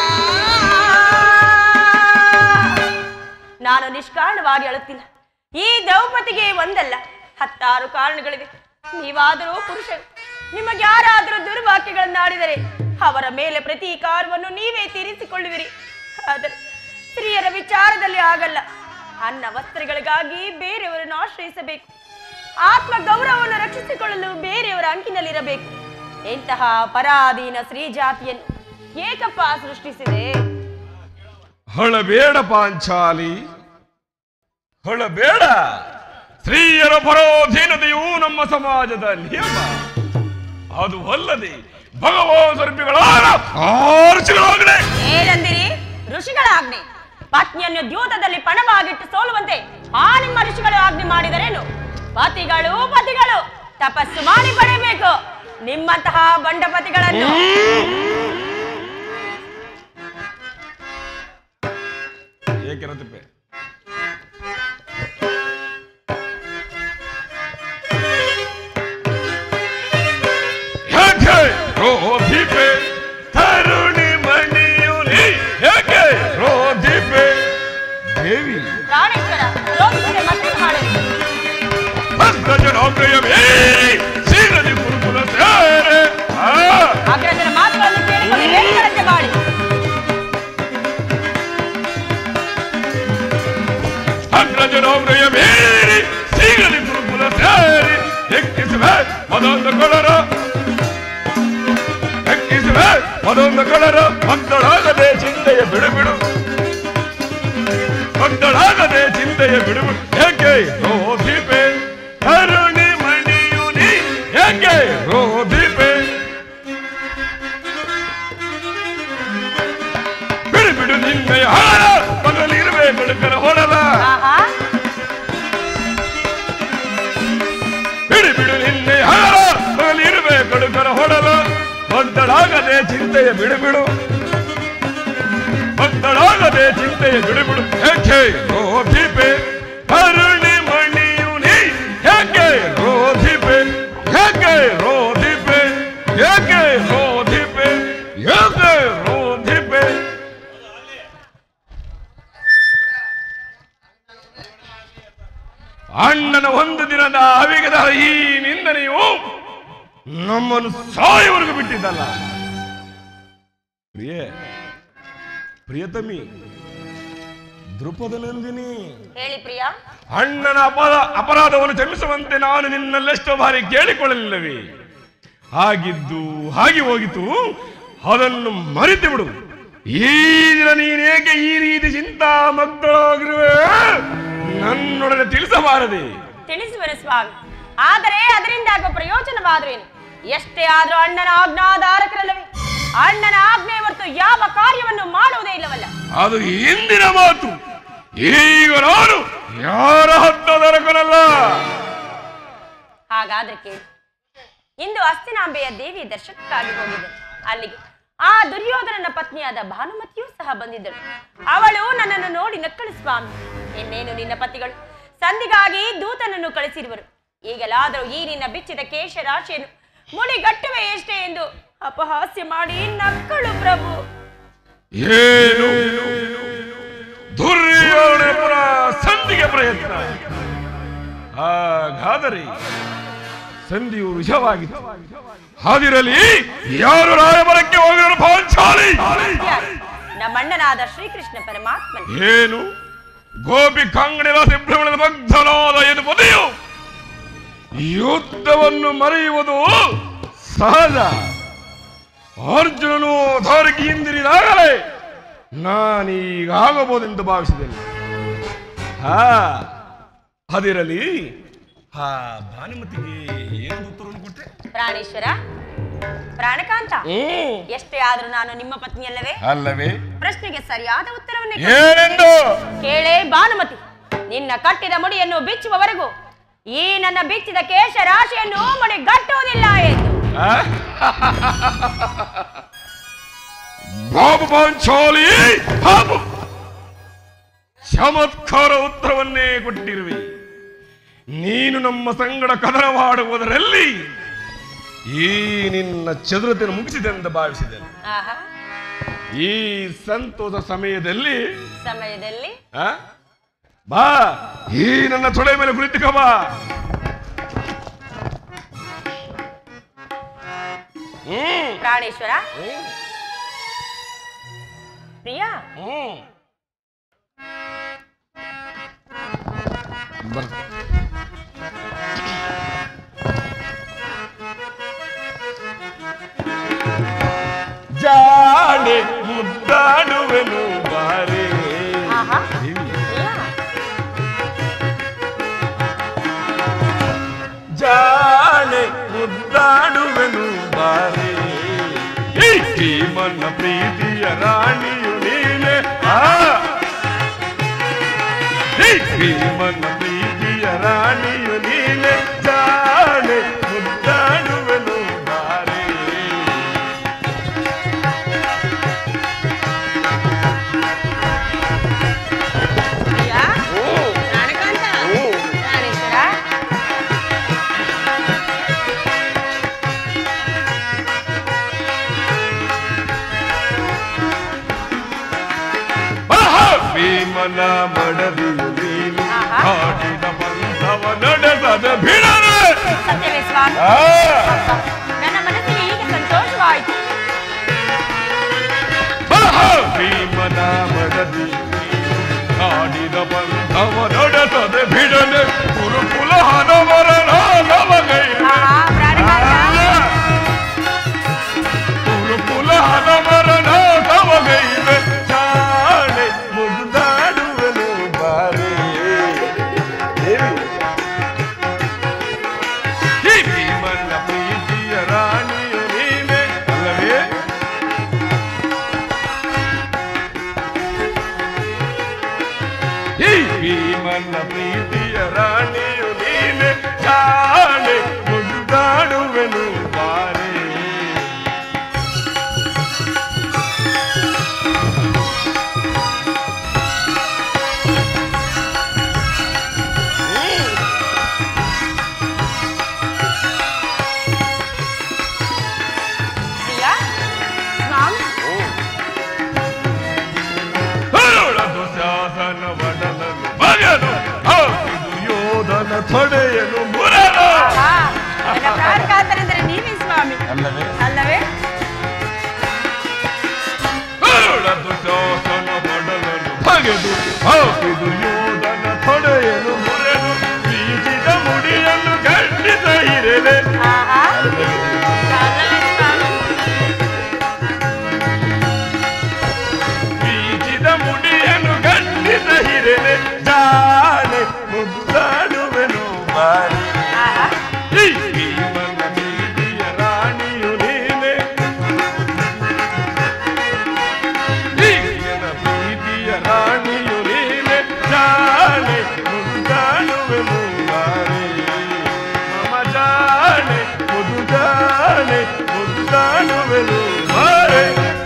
ನಾನು ನಿಷ್ಕಾರಣವಾಗಿ ಅಳುತ್ತಿಲ್ಲ ಈ ದ್ರೌಪದಿಗೆ ಒಂದಲ್ಲ ಹತ್ತಾರು ಕಾರಣಗಳಿವೆ ನೀವಾದರೂ ಪುರುಷರು ನಿಮಗೆ ಯಾರಾದರೂ ದುರ್ವಾಕ್ಯಗಳನ್ನಾಡಿದರೆ ಅವರ ಮೇಲೆ ಪ್ರತೀಕಾರವನ್ನು ನೀವೇ ತೀರಿಸಿಕೊಳ್ಳುವಿರಿ ಆದರೆ ಸ್ತ್ರೀಯರ ವಿಚಾರದಲ್ಲಿ ಆಗಲ್ಲ ಅನ್ನ ವಸ್ತ್ರಗಳಿಗಾಗಿ ಬೇರೆಯವರನ್ನು ಆಶ್ರಯಿಸಬೇಕು ಆತ್ಮ ಗೌರವವನ್ನು ರಕ್ಷಿಸಿಕೊಳ್ಳಲು ಬೇರೆಯವರ ಅಂಕಿನಲ್ಲಿರಬೇಕು ಇಂತಹ ಪರಾಧೀನ ಸ್ತ್ರೀ ಜಾತಿಯನ್ನು ಏಕಪ್ಪ ಸೃಷ್ಟಿಸಿದೆ ಹೊಳಬೇಡ ಪಾಂಚಾಲಿ ಹೊಳಬೇಡ ಸ್ತ್ರೀಯರ ಪರೋಧೀನತೆಯು ನಮ್ಮ ಸಮಾಜದ ನಿಯಮ ಅದು ಅಲ್ಲದೆ ಭಗವಾನ್ ಸರ್ಪಿಗಳಾದ ಆರ್ಚಿಗಳಾಗಡೆ ಏನಂದಿರಿ ಋಷಿಗಳ ಆಜ್ಞೆ ಪತ್ನಿಯನ್ನು ದ್ಯೂತದಲ್ಲಿ ಪಣವಾಗಿಟ್ಟು ಸೋಲುವಂತೆ ಆ ನಿಮ್ಮ ಋಷಿಗಳು ಆಜ್ಞೆ ಮಾಡಿದರೇನು ಪತಿಗಳು ಪತಿಗಳು ತಪಸ್ಸು ಮಾಡಿ ಪಡೆಯಬೇಕು ನಿಮ್ಮಂತಹ ಬಂಡಪತಿಗಳನ್ನು ಏಕೆ ರತಿಪೆ ಹೇಗೆ ರೋಧಿಪೆ ತರುಣಿ ಮಣಿಯುನಿ ಹೇಗೆ ರೋಧಿಪೆ ದೇವಿ ಪ್ರಾಣೇಶ್ವರ ರೋಗಿಸಿದೆ ಮತ್ತೆ ಮಾಡಿ ಭಕ್ತಜನಾಗ್ರಯವೇ ಶೀಘ್ರದಿ ಗುರುಕುಲ ಸೇರೆ ಆ ಅಗ್ರಜರ ಮಾತುಗಳನ್ನು ಕೇಳಿಕೊಂಡು ವೇದಿಗಳಂತೆ ಮಾಡಿ ಅಗ್ರಜನೋಗ್ರಯ ಮೀರಿ ಶೀಘ್ರದಿ ಗುರುಕುಲ ಸೇರಿ ಎಕ್ಕಿಸುವೆ ಮದೊಂದು ಕೊಳರ ಎಕ್ಕಿಸುವೆ ಮದೊಂದು ಕೊಳರ ಮಕ್ಕಳಾಗದೆ ಚಿಂತೆಯ ಬಿಡು ಬಿಡು ಮಕ್ಕಳಾಗದೆ ಚಿಂತೆಯ ಬಿಡು ಬಿಡು ಏಕೆ ರೋಧಿಪೆ ಕರುಣಿ ಮಣಿಯುನಿ ಏಕೆ ರೋಧಿಪೆ ಬಿಡು ಬಿಡು ನಿನ್ನೆಯ ಹಾರ ಮಗಲಿರುವೆ ಬೆಳಕರ ಹೊಡಲ ಆಹಾ ಬಿಡು ಬಿಡು ನಿನ್ನೆ ಹಾರ ಮಗಲಿರುವೆ ಬೆಳಕರ ಹೊಡಲ ಭಕ್ತಳಾಗದೆ ಚಿಂತೆಯ ಬಿಡು ಬಿಡು ಭಕ್ತಳಾಗದೆ ಚಿಂತೆಯ ಬಿಡು ಬಿಡು ಏಕೆ ರೋಧಿಪೆ ಕರುಣಿ ಮಣಿಯುನಿ ಏಕೆ ರೋಧಿಪೆ ಏಕೆ ರೋಧಿಪೆ ಏಕೆ ರೋಧಿಪೆ ಏಕೆ ರೋಧಿಪೆ ಅಣ್ಣನ ಒಂದು ದಿನದ ಅವಿಗದ ಈ ನಿಂದನೆಯು ನಮ್ಮನ್ನು ಸಾಯುವರೆಗೂ ಬಿಟ್ಟಿದ್ದಲ್ಲ ಪ್ರಿಯೆ ಪ್ರಿಯತಮಿ ದೃಪದನಂದಿನಿ ಹೇಳಿ ಪ್ರಿಯಾ ಅಣ್ಣನ ಅಪರ ಅಪರಾಧವನ್ನು ಕ್ಷಮಿಸುವಂತೆ ನಾನು ನಿನ್ನಲ್ಲೆಷ್ಟೋ ಬಾರಿ ಕೇಳಿಕೊಳ್ಳಲಿಲ್ಲವೇ ಹಾಗಿದ್ದು ಹಾಗೆ ಹೋಗಿತು ಅದನ್ನು ಮರೆತು ಬಿಡು ಈ ದಿನ ನೀನೇಕೆ ಈ ರೀತಿ ಚಿಂತಾ ಮಗ್ನಳಾಗಿರುವೆ ನನ್ನೊಡನೆ ತಿಳಿಸಬಾರದೆ ತಿಳಿಸುವರು ಸ್ವಾಮಿ ಆದರೆ ಅದರಿಂದ ಆಗುವ ಪ್ರಯೋಜನವಾದ್ರೇನು ಎಷ್ಟೇ ಆದ್ರೂ ಅಣ್ಣನ ಆಜ್ಞಾಧಾರಕರಲ್ಲವೇ ಅಣ್ಣನ ಆಜ್ಞೆ ಹೊರತು ಯಾವ ಕಾರ್ಯವನ್ನು ಮಾಡುವುದೇ ಇಲ್ಲವಲ್ಲ ಅದು ಹಿಂದಿನ ಮಾತು ಈಗ ನಾನು ಯಾರ ಹತ್ತದರಕನಲ್ಲ ಹಾಗಾದ್ರೆ ಕೇಳಿ ಇಂದು ಅಸ್ತಿನಾಂಬೆಯ ದೇವಿ ದರ್ಶನಕ್ಕಾಗಿ ಹೋಗಿದ್ದರು ಅಲ್ಲಿಗೆ ಆ ದುರ್ಯೋಧನನ ಪತ್ನಿಯಾದ ಭಾನುಮತಿಯೂ ಸಹ ಬಂದಿದ್ದಳು ಅವಳು ನನ್ನನ್ನು ನೋಡಿ ನಕ್ಕಳು ಸ್ವಾಮಿ ಇನ್ನೇನು ನಿನ್ನ ಪತಿಗಳು ಸಂಧಿಗಾಗಿ ದೂತನನ್ನು ಕಳಿಸಿರುವರು ಈಗಲಾದರೂ ಈ ನಿನ್ನ ಬಿಚ್ಚಿದ ಕೇಶ ರಾಶಿಯನ್ನು ಮುಡಿಗಟ್ಟುವೆ ಎಷ್ಟೇ ಎಂದು ಅಪಹಾಸ್ಯ ಮಾಡಿ ನಕ್ಕಳು ಪ್ರಭು ಏನು ದುರ್ಯೋಧನ ಪುರ ಸಂಧಿಗೆ ಪ್ರಯತ್ನ ಹಾಗಾದರೆ ಸಂಧಿಯು ವಿಷವಾಗಿತ್ತು ಹಾದಿರಲಿ ಯಾರು ರಾಯಬರಕ್ಕೆ ಹೋಗಿರೋ ಪಾಂಚಾಲಿ ಯಾರು? ನಮ್ಮಣ್ಣನಾದ ಶ್ರೀಕೃಷ್ಣ ಪರಮಾತ್ಮನ ಏನು ಗೋಪಿ ಕಂಗಡಿನ ಸಿಂಹಳದ ಮಗ್ಧನಾದ ಎಂದು ಬದಿಯು ಯುದ್ಧವನ್ನು ಮರೆಯುವುದು ಸಹಜ ಅರ್ಜುನನು ಧಾರಿಗೆ ಹಿಂದಿರಿದಾಗಲೇ ನಾನೀಗ ಆಗಬಹುದೆಂದು ಭಾವಿಸಿದ್ದೇನೆ ಹಾ ಅದಿರಲಿ ಹಾ ಭಾನುಮತಿಗೆ ಏನು ಉತ್ತರವನ್ನು ಕೊಟ್ಟೆ ಪ್ರಾಣೇಶ್ವರ ಪ್ರಾಣಕಾಂತ ಹ್ಮ್ ಎಷ್ಟೇ ಆದ್ರೂ ನಾನು ನಿಮ್ಮ ಪತ್ನಿಯಲ್ಲವೇ ಅಲ್ಲವೇ ಪ್ರಶ್ನೆಗೆ ಸರಿಯಾದ ಉತ್ತರವನ್ನೇ ಏನೆಂದು ಕೇಳೇ ಭಾನುಮತಿ ನಿನ್ನ ಕಟ್ಟಿದ ಮುಡಿಯನ್ನು ಬಿಚ್ಚುವವರೆಗೂ ಈ ನನ್ನ ಬಿಚ್ಚಿದ ಕೇಶ ರಾಶಿಯನ್ನು ಮುಡಿ ಗಟ್ಟುವುದಿಲ್ಲ ಎಂದು ಆ? ಬಾಬು ಪಾಂಚಾಲಿ ಬಾಬು ಚಮತ್ಕಾರ ಉತ್ತರವನ್ನೇ ಕೊಟ್ಟಿರುವೆ ನೀನು ನಮ್ಮ ಸಂಗಡ ಕದನವಾಡುವುದರಲ್ಲಿ ಈ ನಿನ್ನ ಚದುರತೆಯನ್ನು ಮುಗಿಸಿದೆಂದು ಭಾವಿಸಿದೆನು ಆಹಾ ಈ ಸಂತೋಷ ಸಮಯದಲ್ಲಿ ಸಮಯದಲ್ಲಿ ಆ? ಬಾ ಈ ನನ್ನ ತೊಡೆ ಮೇಲೆ ಕುಳಿತುಕ ಬಾ ಹ್ಮ್ ಪ್ರಾಣೇಶ್ವರ ಹ್ಮ್ ಪ್ರಿಯಾ ಹ್ಮ್ ಬರ್ ಮುದ್ದಾಡುವೆನು ಬಾರಿ ಈ ಭೀಮನ ಪ್ರೀತಿಯ ರಾಣಿಯು ನೀನೆ ಆ ಈ ಭೀಮನ ಪ್ರೀತಿಯ ರಾಣಿಯು ನೀನೆ ಜಾಣೆ ಮುದ್ದಾಡುವೆನು ಬಾರಿ ಪ್ರಿಯಾ ಪ್ರಾಣಕಾಂತ ಪ್ರಾಣೇಶ್ವರ ಆಹಾ! ಭೀಮನ ಮಡದಿಯು ನೀನು ಆಹಾ. ಆಡಿದ ಬಂಧವ ನಡೆಸದ ಬಿಡರೆ ಸತ್ಯವೇ ಸ್ವಾಮಿ ಆ! ನನ್ನ ಮನಸ್ಸಿಗೆ ಈಗ ಸಂತೋಷವಾಯಿತು ಆಹಾ! ಭೀಮನ ಮಡದಿಯು ನೀನು ಆಡಿದ ಬಂಧವ ನಡೆಸದ ಬಿಡನೆ ಕುರುಕುಲ ಹನವರ ನವಗೈಲೆ ಆಹಾ ಪ್ರಾಣಕಾಂತ ಕುರುಕುಲ ಹನವರ ನವಗೈಲೆ ಜಾಣೆ ಮುದ್ದಾಡುವೆನು ಬಾರಿ ದೇವಿ ಈ ಭೀಮನ ಪ್ರೀತಿಯ ರಾಣಿಯು ನೀನೆ ಅಲ್ಲವೇ ಈ ಭೀಮನ ಪ್ರೀತಿಯ ರಾಣಿಯು ನೀನೆ ಜಾಣೆ ಮುದ್ದಾಡುವೆನು ಬಾರಿ ಪ್ರಿಯಾ ಸ್ವಾಮಿ ಹರಳದು ಶಾಸನ ಒಡಲನು ಬಗೆನು ಹಾಕಿದು ಯೋಧನ ತೊಡೆಯನು ಮುರನು ಆಹಾ ನನ್ನ ಪ್ರಾಣಕಾಂತರೆಂದರೆ ನೀವೇ ಸ್ವಾಮಿ ಅಲ್ಲವೇ ಅಲ್ಲವೇ ಹರಳದು ಶಾಸನ ಒಡಲನು ಬಗೆದು ಹಾಕಿದು ಯೋಧನ ತೊಡೆಯನು ಮುರನು ಬೀಜಿದ ಮುಡಿಯನ್ನು ಖಂಡಿತ ಇರಲೆ ಆಹಾ ಅಲ್ಲವೇ ಸ್ವಾಮಿ ಬೀಜಿದ ಮುಡಿಯನ್ನು ಖಂಡಿತ ಇರಲೆ ಜಾನೆ ಮುದ್ದಾಡುವೆನು ಬಾರಿ ಆಹಾ ಈ ಭೀಮನ ಪ್ರೀತಿಯ ರಾಣಿಯು ನೀನೆ ಈ ಭೀಮನ ಪ್ರೀತಿಯ ರಾಣಿಯು ನೀನೆ ಜಾಣೆ ಮುದ್ದಾಡುವೆನು ಬಾರಿ ಮಮ ಜಾಣೆ ಮುದು ಜಾಣೆ ಮುದ್ದಾಡುವೆನು ಬಾರಿ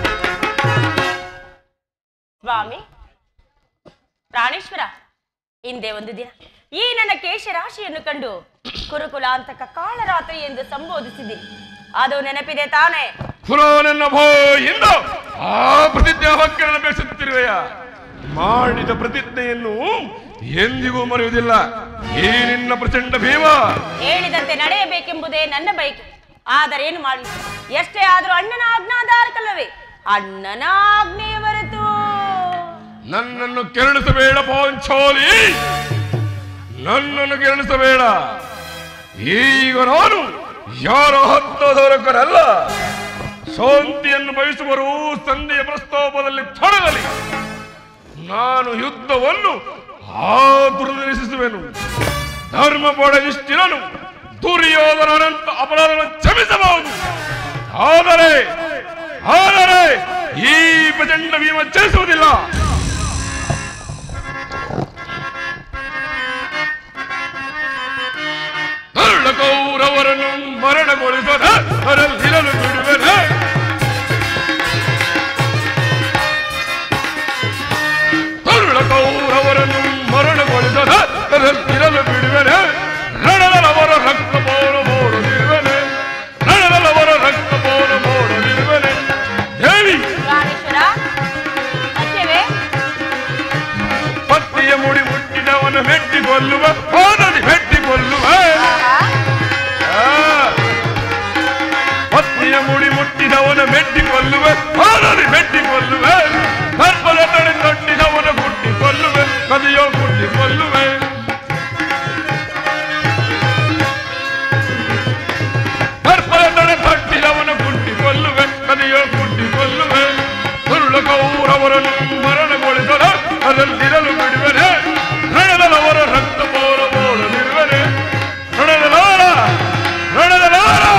ಸ್ವಾಮಿ ಪ್ರಾಣೇಶ್ವರ ಹಿಂದೆ ಒಂದು ದಿನ ಈ ನನ್ನ ಕೇಶರಾಶಿಯನ್ನು ಕಂಡು ಕುರುಕುಲಾಂತಕ ಕಾಳರಾತ್ರಿ ಎಂದು ಸಂಬೋಧಿಸಿದಿರಿ ಅದು ನೆನಪಿದೆ ತಾನೇ ಪುರೋನನ್ನ ಭೋಯಿಂದ ಆ ಪ್ರತಿಜ್ಞೆ ಹಕ್ಕನ್ನು ಬೆಳೆಸುತ್ತಿರುವೆಯ ಮಾಡಿದ ಪ್ರತಿಜ್ಞೆಯನ್ನು ಎಂದಿಗೂ ಮರೆಯುವುದಿಲ್ಲ ಈ ನಿನ್ನ ಪ್ರಚಂಡ ಭೀಮ ಹೇಳಿದಂತೆ ನಡೆಯಬೇಕೆಂಬುದೇ ನನ್ನ ಬಯಕೆ ಆದರೇನು ಮಾಡಲಿ ಎಷ್ಟೇ ಆದರೂ ಅಣ್ಣನ ಆಜ್ಞಾಧಾರಕಲ್ಲವೇ ಅಣ್ಣನ ಆಜ್ಞೆಯ ಹೊರತು ನನ್ನನ್ನು ಕೆರಳಿಸಬೇಡ ಪೌಂಚೋಲಿ ನನ್ನನ್ನು ಕೆರಳಿಸಬೇಡ ಈಗ ನಾನು ಯಾರ ಹತ್ತದವರಕ್ಕರಲ್ಲ ಶಾಂತಿಯನ್ನು ಬಯಸುವರು ಸಂಧಿಯ ಪ್ರಸ್ತಾಪದಲ್ಲಿ ತೊಡಗಲಿ ನಾನು ಯುದ್ಧವನ್ನು ಆದುರ್ನಿಸುವೆನು ಧರ್ಮ ಪೊಡಗಿಷ್ಟಿರನು ದುರ್ಯೋಧನಂತ ಅಪರಾಧವನ್ನು ಕ್ಷಮಿಸಬಹುದು ಆದರೆ ಆದರೆ ಈ ಪ್ರಚಂಡ ಭೀಮ ಚಲಿಸುವುದಿಲ್ಲ ಅರುಳ ಕೌರವರನ್ನು ಮರಣಗೊಳಿಸದ ಅದರಲ್ಲಿರಲು ಬಿಡುವೆನೆ ಅರುಳ ಕೌರವರನ್ನು ಮರಣಗೊಳಿಸದ ಅದರಲ್ಲಿರಲು ಬಿಡುವೆನೆ ರಣದವರ ರಕ್ತ ಬೋರು ಮೋಡದಿರುವೆನೆ ರಣದವರ ರಕ್ತ ಬೋರು ಮೋಡದಿರುವೆನೆ ದೇವಿ ಪ್ರಾಣೇಶ್ವರ ಸತ್ಯವೇ ಪತ್ತಿಯ ಮುಡಿ ಮುಟ್ಟಿದವನ ಮೆಟ್ಟಿ ಕೊಲ್ಲುವ ಹೋದಲ್ಲಿ ಮೆಟ್ಟಿ ಕೊಲ್ಲುವ ಆಹಾ ಆ. ಪತ್ನಿಯ ಮುಡಿ ಮುಟ್ಟಿದವನ ಮೆಟ್ಟಿ ಕೊಲ್ಲುವೆ ಹಾರಲ್ಲಿ ಮೆಟ್ಟಿ ಕೊಲ್ಲುವೆ ಸರ್ಪದ ತಡೆ ತೊಟ್ಟಿದವನ ಗುಟ್ಟಿ ಕೊಲ್ಲುವೆ ಕದಿಯೋ ಗುಟ್ಟಿ ಕೊಲ್ಲುವೆ ಸರ್ಪದ ತಡೆ ತೊಟ್ಟಿದವನ ಗುಟ್ಟಿ ಕೊಲ್ಲುವೆ ಕದಿಯೋ ಗುಟ್ಟಿ ಕೊಲ್ಲುವೆ ಸುರುಳ ಕೌರವರನ್ನು ಮರಣಗೊಳಿಸದ ಅದರಲ್ಲಿರಲು ಬಿಡುವೆನೆ ರಣದವರ ರಕ್ತ ಬೋರ ಬೋಡದಿರುವೆನೆ ರಣದವರ ರಣದವರ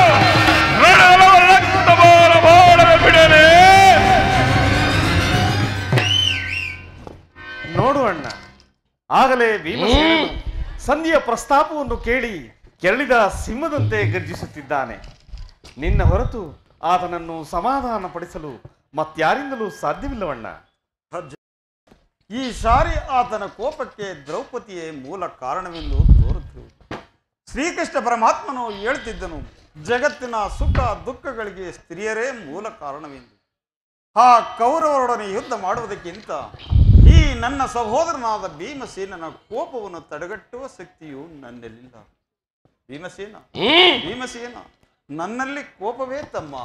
ಸಂಧಿಯ ಪ್ರಸ್ತಾಪವನ್ನು ಕೇಳಿ ಕೆರಳಿದ ಸಿಂಹದಂತೆ ಗರ್ಜಿಸುತ್ತಿದ್ದಾನೆ ನಿನ್ನ ಹೊರತು ಆತನನ್ನು ಸಮಾಧಾನಪಡಿಸಲು ಮತ್ಯಾರಿಂದಲೂ ಸಾಧ್ಯವಿಲ್ಲವಣ್ಣ ಈ ಸಾರಿ ಆತನ ಕೋಪಕ್ಕೆ ದ್ರೌಪದಿಯೇ ಮೂಲ ಕಾರಣವೆಂದು ತೋರುತ್ತಿರುವುದು ಶ್ರೀಕೃಷ್ಣ ಪರಮಾತ್ಮನು ಹೇಳ್ತಿದ್ದನು ಜಗತ್ತಿನ ಸುಖ ದುಃಖಗಳಿಗೆ ಸ್ತ್ರೀಯರೇ ಮೂಲ ಕಾರಣವೆಂದು ಆ ಕೌರವರೊಡನೆ ಯುದ್ಧ ಮಾಡುವುದಕ್ಕಿಂತ ಈ ನನ್ನ ಸಹೋದರನಾದ ಭೀಮಸೇನನ ಕೋಪವನ್ನು ತಡೆಗಟ್ಟುವ ಶಕ್ತಿಯು ನನ್ನಲ್ಲಿಲ್ಲ ಭೀಮಸೇನ ಭೀಮಸೇನ ನನ್ನಲ್ಲಿ ಕೋಪವೇ ತಮ್ಮ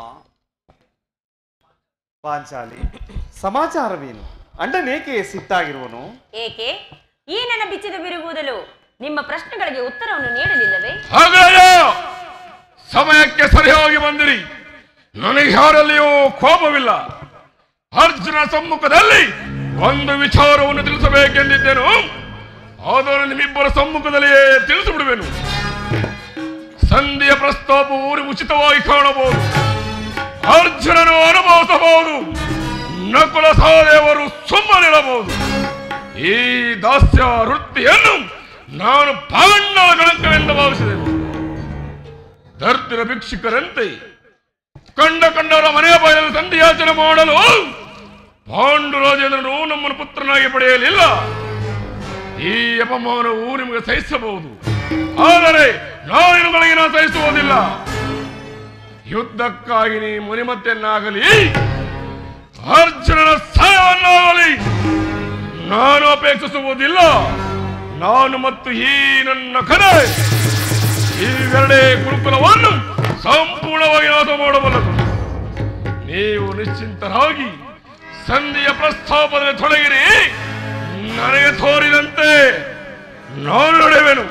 ಪಾಂಚಾಲಿ ಸಮಾಚಾರವೇನು ಅಣ್ಣನೇಕೆ ಸಿಟ್ಟಾಗಿರುವನು ಏಕೆ ಈ ನನ್ನ ಬಿಚ್ಚಿದ ಬಿರುಗುವುದಲು ನಿಮ್ಮ ಪ್ರಶ್ನೆಗಳಿಗೆ ಉತ್ತರವನ್ನು ನೀಡಲಿಲ್ಲವೇ ಹಾಗಾಯ ಸಮಯಕ್ಕೆ ಸರಿಯಾಗಿ ಬಂದಿರಿ ನನಗೆ ಯಾರಲ್ಲಿಯೂ ಕೋಪವಿಲ್ಲ ಅರ್ಜುನ ಸಮ್ಮುಖದಲ್ಲಿ ಒಂದು ವಿಚಾರವನ್ನು ತಿಳಿಸಬೇಕೆಂದಿದ್ದೆನು ಅದನ್ನು ನಿಮ್ಮಿಬ್ಬರ ಸಮ್ಮುಖದಲ್ಲಿಯೇ ತಿಳಿಸಿಬಿಡುವೆನು ಸಂಧಿಯ ಪ್ರಸ್ತಾಪವು ಉಚಿತವಾಗಿ ಕಾಣಬಹುದು ಅರ್ಜುನನು ಅನುಭವಿಸಬಹುದು ನಕುಲ ಸಹದೇವರು ಸುಮ್ಮನಿರಬಹುದು ಈ ದಾಸ್ಯ ವೃತ್ತಿಯನ್ನು ನಾನು ಪಾಂಡವ ಗಣಕವೆಂದು ಭಾವಿಸಿದೆನು ದರ್ತಿರ ಭಿಕ್ಷುಕರಂತೆ ಕಂಡ ಕಂಡವರ ಮನೆಯ ಬಾಯಲ್ಲಿ ಸಂಧಿಯಾಚನೆ ಮಾಡಲು ಪಾಂಡುರಾಜೇಂದ್ರನು ನಮ್ಮನ್ನು ಪುತ್ರನಾಗಿ ಪಡೆಯಲಿಲ್ಲ ಈ ಅಪಮಾನವು ನಿಮಗೆ ಸಹಿಸಬಹುದು ಆದರೆ ನಾವು ನಿಮಗೆ ನಾನು ಸಹಿಸುವುದಿಲ್ಲ ಯುದ್ಧಕ್ಕಾಗಿ ನೀ ಮುನಿಮತ್ತೆಯನ್ನಾಗಲಿ ಅರ್ಜುನನ ಸಹಾಯವನ್ನಾಗಲಿ ನಾನು ಅಪೇಕ್ಷಿಸುವುದಿಲ್ಲ ನಾನು ಮತ್ತು ಈ ನನ್ನ ಕಡೆ ಇವೆರಡೇ ಗುರುಕುಲವನ್ನು ಸಂಪೂರ್ಣವಾಗಿ ನಾಶ ಮಾಡಬಲ್ಲದು ನೀವು ನಿಶ್ಚಿಂತರಾಗಿ ಸಂಧಿಯ ಪ್ರಸ್ತಾಪದಲ್ಲಿ ತೊಡಗಿರಿ ನನಗೆ ತೋರಿದಂತೆ ನಾನು ನಡೆಯುವೆನು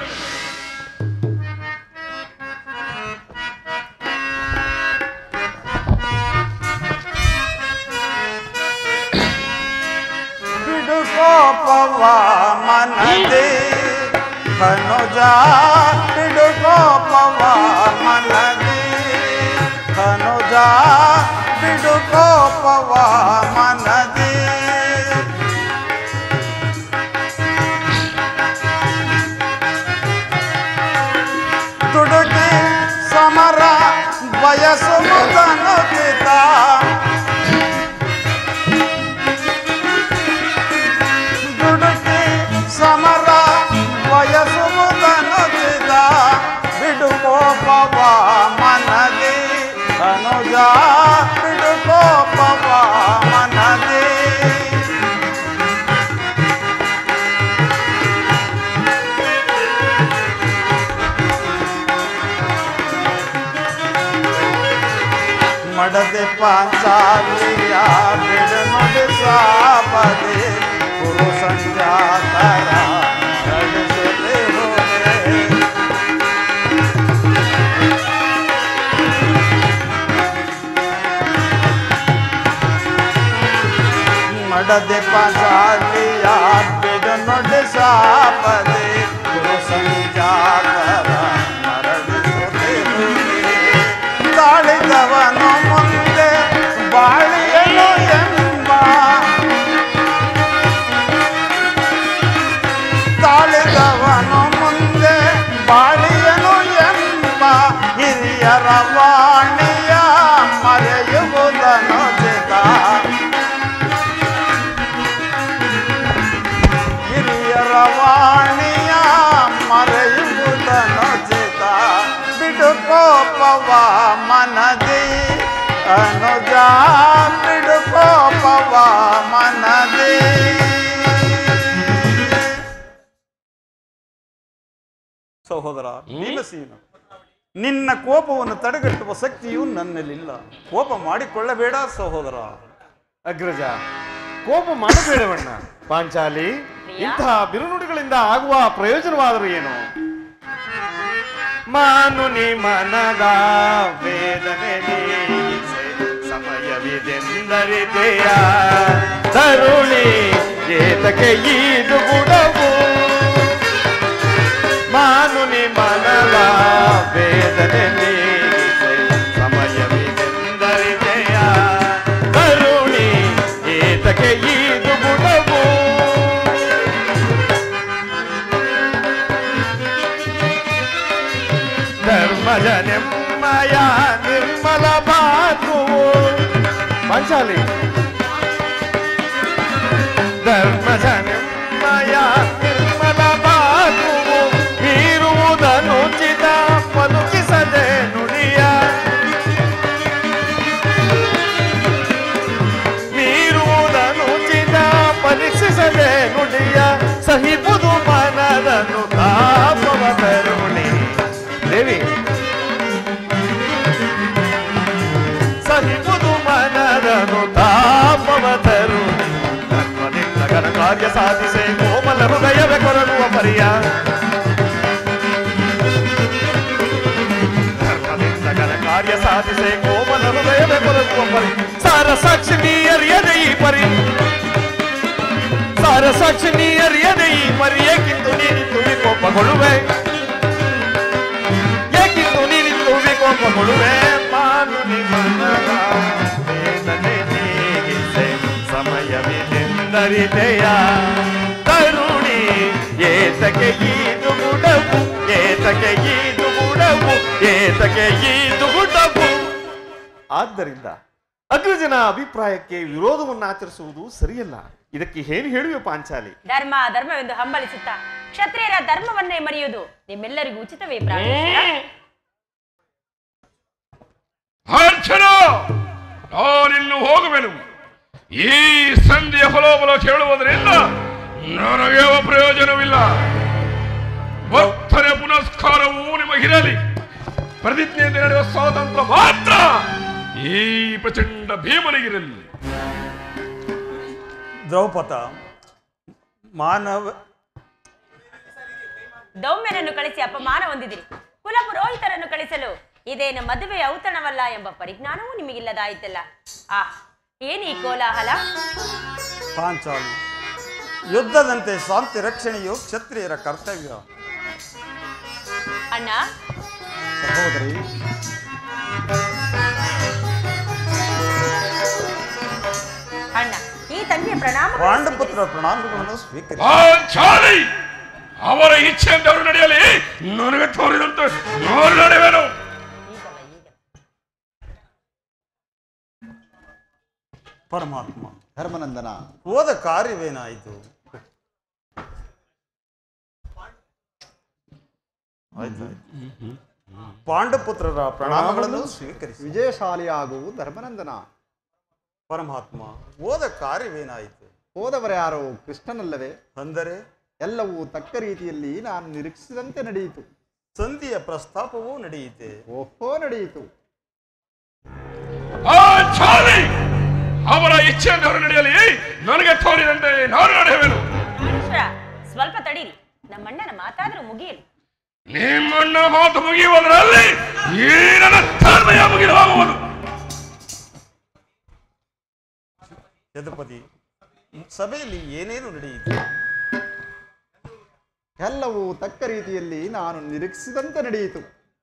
ಬಿಡು ಕೋಪವ ಮನದೆ ಕನುಜ ಬಿಡು ಕೋಪವ ಮನದೆ ಕನುಜ ಬಿಡು ಕೋಪವ ಮನದೆ ದುಡುಕಿ ಸಮರ ಬಯಸು ಮುದನುಚಿತ ದುಡುಕಿ ಸಮರ ವಯಸ್ಸುವುದನುಚಿತ ಬಿಡು ಕೋಪವ ಮನದಿ ಅನುಜ ಬಿಡು ಕೋಪವ ಮನದಿ ಮಡದೆ ಪಾಂಚಾಲಿಯ ಬಿಡು ನುಡಿ ಸಾಪದೆ ಗುರು ಸಂಜಾತರ ನಡೆಸುತ್ತೆ ಹೋದೆ ಮಡದೆ ಪಾಂಚಾಲಿಯ ಬಿಡು ನುಡಿ ಸಾಪದೆ ಗುರು ಸಂಜಾತರ ನಡೆಸುತ್ತೆ ಹೋದೆ ತಾಳಿದವನು ಮುಂದೆ ಬಾಳಿಯಲು ಎಂಬ ತಾಳಿದವನು ಮುಂದೆ ಬಾಳಿಯನು ಎಂಬ ಹಿರಿಯರ ವಾಣಿಯ ಮರೆಯುವುದನ್ನು ಚಿತ ಹಿರಿಯರ ವಾಣಿಯ ಮರೆಯುವುದನ್ನು ಚಿತ ಬಿಡು ಕೋಪವ ಮನದಿ ಅನುಜ ಬಿಡು ಕೋಪವ ಮನದಿ ಸಹೋದರ ಭೀಮಸೇನ ನಿನ್ನ ಕೋಪವನ್ನು ತಡೆಗಟ್ಟುವ ಶಕ್ತಿಯು ನನ್ನಲ್ಲಿಲ್ಲ ಕೋಪ ಮಾಡಿಕೊಳ್ಳಬೇಡ ಸಹೋದರ ಅಗ್ರಜ ಕೋಪ ಮಾಡಬೇಡವಣ್ಣ ಪಾಂಚಾಲಿ ಇಂತಹ ಬಿರುನುಡಿಗಳಿಂದ ಆಗುವ ಪ್ರಯೋಜನವಾದರೂ ಏನು ಮಾನುನಿ ಮನದ ವೇದನೆ ನೀಗಿಸೆ ಸಮಯವಿದೆಂದರಿದೆಯ ತರುಣಿ ಏತಕ್ಕೆ ಈದು ಗುಡವು ಮಾನುನಿ ಮನದ ವೇದನೆ ನೀಗಿಸೆ ಸಮಯವಿದೆಂದರಿದೆಯ ತರುಣಿ ಏತಕ್ಕೆ ಈದು ಗುಡವು ನಿಮ್ಮಯ ನಿರ್ಮಲ ಬಾಧುವು ಪಾಂಚಾಲಿ ಧರ್ಮಜ ನಿಮ್ಮಯ ನಿರ್ಮಲ ಬಾಧುವು ಮೀರುವುದನುಚಿತ ಪಲುಕಿಸದೆ ನುಡಿಯ ಮೀರುವುದನುಚಿತ ಪರೀಕ್ಷಿಸದೆ ನುಡಿಯ ಸಹಿಬುದು ಮನದನು ತಾಪವ ತರುಣಿ ದೇವಿ ಸಹಿಬುದು ಮನದನು ತಾಪವ ತರುಣಿ ಧರ್ಮದಿಂದ ಘನ ಕಾರ್ಯ ಸಾಧಿಸೆ ಕೋಮಲ ಹೃದಯವೇ ಕೊರಗುವ ಪರಿಯ ಧರ್ಮದಿಂದ ಘನ ಕಾರ್ಯ ಸಾಧಿಸೆ ಕೋಮಲ ಹೃದಯವೇ ಕೊರಗುವ ಪರಿ ಸಾರ ಸಾಕ್ಷಿ ನೀ ಅರಿಯದೆ ಈ ಪರಿ ಸಾರ ಸಾಕ್ಷಿ ನೀ ಅರಿಯದೆ ಈ ಪರಿ ಏಕಿಂದು ನೀನಿಂದು ವಿಕೋಪಗೊಳ್ಳುವೆ ಏಕಿಂದು ನೀನಿಂದು ವಿಕೋಪಗೊಳ್ಳುವೆ ಮಾನು ನಿಮನದ ವೇದನೆ ನೀಗಿಸೆ ಸಮಯವಿದೆಂದರಿದೆಯ ತರುಣಿ ಏತಕ್ಕೆ ಈದು ಗುಡವು ಏತಕ್ಕೆ ಈದು ಗುಡವು ಏತಕ್ಕೆ ಈದು ಗುಡವು ಆದ್ದರಿಂದ ಅಗ್ರಜನ ಅಭಿಪ್ರಾಯಕ್ಕೆ ವಿರೋಧವನ್ನು ಆಚರಿಸುವುದು ಸರಿಯಲ್ಲ ಇದಕ್ಕೆ ಏನು ಹೇಳುವೆ ಪಾಂಚಾಲಿ ಧರ್ಮ ಧರ್ಮವೆಂದು ಹಂಬಲಿಸುತ್ತಾ ಕ್ಷತ್ರಿಯರ ಧರ್ಮವನ್ನೇ ಮರೆಯುವುದು ನಿಮ್ಮೆಲ್ಲರಿಗೂ ಉಚಿತವೇ ಪ್ರಾಣೇಶ್ವರ ಅರ್ಚನ ನಾನಿನ್ನು ಹೋಗುವೆನು ಈ ಸಂಧಿಯ ಫಲೋಫಲ ಕೇಳುವುದರಿಂದ ನನಗೆ ಯಾವ ಪ್ರಯೋಜನವಿಲ್ಲ ಭಕ್ತರ ಪುನಸ್ಕಾರವೂ ನಿಮಗಿರಲಿ ಪ್ರತಿಜ್ಞೆಯಿಂದ ನಡೆಯುವ ಸ್ವಾತಂತ್ರ್ಯ ಮಾತ್ರ ಈ ಪ್ರಚಂಡ ಭೀಮನಿಗಿರಲಿ ದ್ರೌಪದ ಮಾನವ ದೌಮ್ಯನನ್ನು ಕಳಿಸಿ ಅಪಮಾನ ಹೊಂದಿದಿರಿ ಕುಲಪುರೋಹಿತರನ್ನು ಕಳಿಸಲು ಇದೇನು ಮದುವೆಯ ಔತಣವಲ್ಲ ಎಂಬ ಪರಿಜ್ಞಾನವೂ ನಿಮಗಿಲ್ಲದಾಯಿತಲ್ಲ ಆ ಏನೀ ಕೋಲಾಹಲ ಪಾಂಚಾಲಿ ಯುದ್ಧದಂತೆ ಶಾಂತಿ ರಕ್ಷಣೆಯು ಕ್ಷತ್ರಿಯರ ಕರ್ತವ್ಯ ಅಣ್ಣ ಸಹೋದರಿ ಅಣ್ಣ ಈ ತಂಗಿಯ ಪ್ರಣಾಮ ಪಾಂಡಪುತ್ರ ಪ್ರಣಾಮಗಳನ್ನು ಸ್ವೀಕರಿಸಿ ಪಾಂಚಾಲಿ ಅವರ ಇಚ್ಛೆಯಂತೆ ಅವರು ನಡೆಯಲಿ ನನಗೆ ತೋರಿದಂತೆ ನಾನು ನಡೆಯುವೆನು ಪರಮಾತ್ಮ ಧರ್ಮನಂದನ ಹೋದ ಕಾರ್ಯವೇನಾಯಿತು ಆಯ್ತಾಯ್ತು ಪಾಂಡಪುತ್ರರ ಪ್ರಣಾಮಗಳನ್ನು ಸ್ವೀಕರಿಸಿ ವಿಜಯಶಾಲಿಯಾಗು ಧರ್ಮನಂದನ ಪರಮಾತ್ಮ ಹೋದ ಕಾರ್ಯವೇನಾಯಿತು ಹೋದವರ್ಯಾರೋ ಕೃಷ್ಣನಲ್ಲವೇ ಅಂದರೆ ಎಲ್ಲವೂ ತಕ್ಕ ರೀತಿಯಲ್ಲಿ ನಾನು ನಿರೀಕ್ಷಿಸಿದಂತೆ ನಡೆಯಿತು ಸಂಧಿಯ ಪ್ರಸ್ತಾಪವೂ ನಡೆಯಿತೆ ಓಹೋ ನಡೆಯಿತು ಪಾಂಚಾಲಿ ಅವರ ಇಚ್ಛೆಯಂತೆ ಅವರು ನಡೆಯಲಿ ನನಗೆ ತೋರಿದಂತೆ ನಾನು ನಡೆಯುವೆನು ಪ್ರಾಣೇಶ್ವರ ಸ್ವಲ್ಪ ತಡೀರಿ ನಮ್ಮಣ್ಣನ ಮಾತಾದ್ರೂ ಮುಗಿಯಲಿ ನಿಮ್ಮಣ್ಣ ಮಾತು ಮುಗಿಯುವುದರಲ್ಲಿ ಈ ನನ್ನ ಧರ್ಮಯ ಮುಗಿದು ಹೋಗುವುದು ಯದುಪತಿ ಸಭೆಯಲ್ಲಿ ಏನೇನು ನಡೆಯಿತು ಎಲ್ಲವೂ ತಕ್ಕ ರೀತಿಯಲ್ಲಿ ನಾನು ನಿರೀಕ್ಷಿಸಿದಂತೆ ನಡೆಯಿತು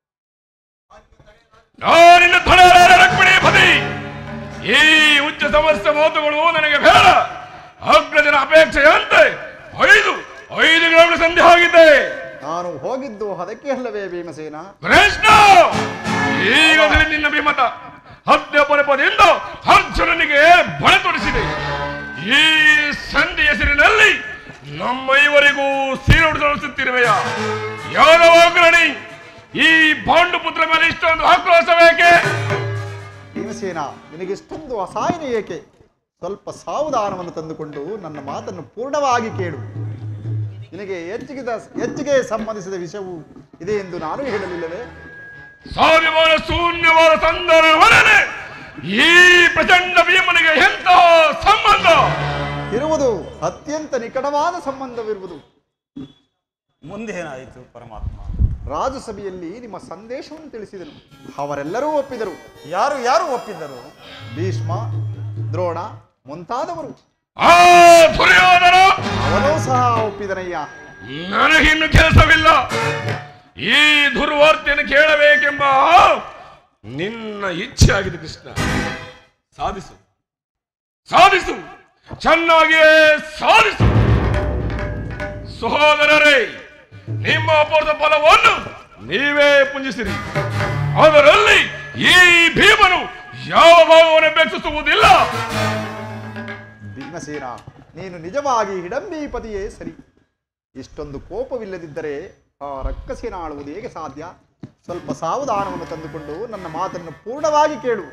ನಾನಿನ್ನು ತಡೆಯಲಾರ ರಕ್ಮಿಣಿ ಪತಿ ಈ ಉಚ್ಚ ಸಮಸ್ತ ಮಾತುಗಳು ನನಗೆ ಬೇಡ ಅಗ್ರಜನ ಅಪೇಕ್ಷೆಯಂತೆ ಐದು ಐದು ಕಿಲೋಮೀಟರ್ ಸಂಧಿ ಹೋಗಿದ್ದೆ ನಾನು ಹೋಗಿದ್ದು ಅದಕ್ಕೆ ಅಲ್ಲವೇ ಭೀಮಸೇನ ಕೃಷ್ಣ ಈಗಲೇ ನಿನ್ನ ವಿಮತ ಹತ್ಯೆ ಪರಪದಿಂದ ಅರ್ಜುನನಿಗೆ ಬಳೆ ತೊಡಿಸಿದೆ ಈ ಸಂಧಿ ಹೆಸರಿನಲ್ಲಿ ನಮ್ಮ ಇವರಿಗೂ ಸೀರೆ ಉಡಿಸುತ್ತಿರುವೆಯ ಯಾದವಾಗ್ರಣಿ ಈ ಪಾಂಡು ಪುತ್ರ ಮೇಲೆ ಇಷ್ಟೊಂದು ಆಕ್ರೋಶ ಬೇಕೆ ಭೀಮಸೇನ ನಿನಗಿಷ್ಟೊಂದು ಅಸಹಾಯನ ಏಕೆ ಸ್ವಲ್ಪ ಸಾವಧಾನವನ್ನು ತಂದುಕೊಂಡು ನನ್ನ ಮಾತನ್ನು ಪೂರ್ಣವಾಗಿ ಕೇಳು ನಿನಗೆ ಹೆಚ್ಚಿಗಿದ ಹೆಚ್ಚಿಗೆ ಸಂಬಂಧಿಸಿದ ವಿಷಯವು ಇದೆ ಎಂದು ನಾನು ಹೇಳಲಿಲ್ಲವೇ ಸಾಧ್ಯವಾದ ಶೂನ್ಯವಾದ ಸಂದರ್ಭವನ್ನೇ ಈ ಪ್ರಚಂಡ ಭೀಮನಿಗೆ ಎಂತ ಸಂಬಂಧ ಇರುವುದು ಅತ್ಯಂತ ನಿಕಟವಾದ ಸಂಬಂಧವಿರುವುದು ಮುಂದೇನಾಯಿತು ಪರಮಾತ್ಮ ರಾಜಸಭೆಯಲ್ಲಿ ನಿಮ್ಮ ಸಂದೇಶವನ್ನು ತಿಳಿಸಿದನು ಅವರೆಲ್ಲರೂ ಒಪ್ಪಿದರು ಯಾರು ಯಾರು ಒಪ್ಪಿದ್ದರು ಭೀಷ್ಮ ದ್ರೋಣ ಮುಂತಾದವರು ಆ ದುರ್ಯೋಧನ ಅವನೂ ಸಹ ಒಪ್ಪಿದನಯ್ಯ ನನಗಿನ್ನು ಕೆಲಸವಿಲ್ಲ ಈ ದುರ್ವಾರ್ತೆಯನ್ನು ಕೇಳಬೇಕೆಂಬ ನಿನ್ನ ಇಚ್ಛೆ ಆಗಿದೆ ಕೃಷ್ಣ ಸಾಧಿಸು ಸಾಧಿಸು ಚೆನ್ನಾಗಿಯೇ ಸಾಧಿಸು ಸಹೋದರರೇ ನಿಮ್ಮ ಅಪರದ ಫಲವನ್ನು ನೀವೇ ಪುಂಜಿಸಿರಿ ಅದರಲ್ಲಿ ಈ ಭೀಮನು ಯಾವ ಭಾಗವನ್ನು ಅಪೇಕ್ಷಿಸುವುದಿಲ್ಲ ಭೀಮಸೇನ ನೀನು ನಿಜವಾಗಿ ಹಿಡಂಬೀಪತಿಯೇ ಸರಿ ಇಷ್ಟೊಂದು ಕೋಪವಿಲ್ಲದಿದ್ದರೆ ಆ ರಕ್ಕಸೇನ ಆಳುವುದು ಹೇಗೆ ಸಾಧ್ಯ ಸ್ವಲ್ಪ ಸಾವಧಾನವನ್ನು ತಂದುಕೊಂಡು ನನ್ನ ಮಾತನ್ನು ಪೂರ್ಣವಾಗಿ ಕೇಳು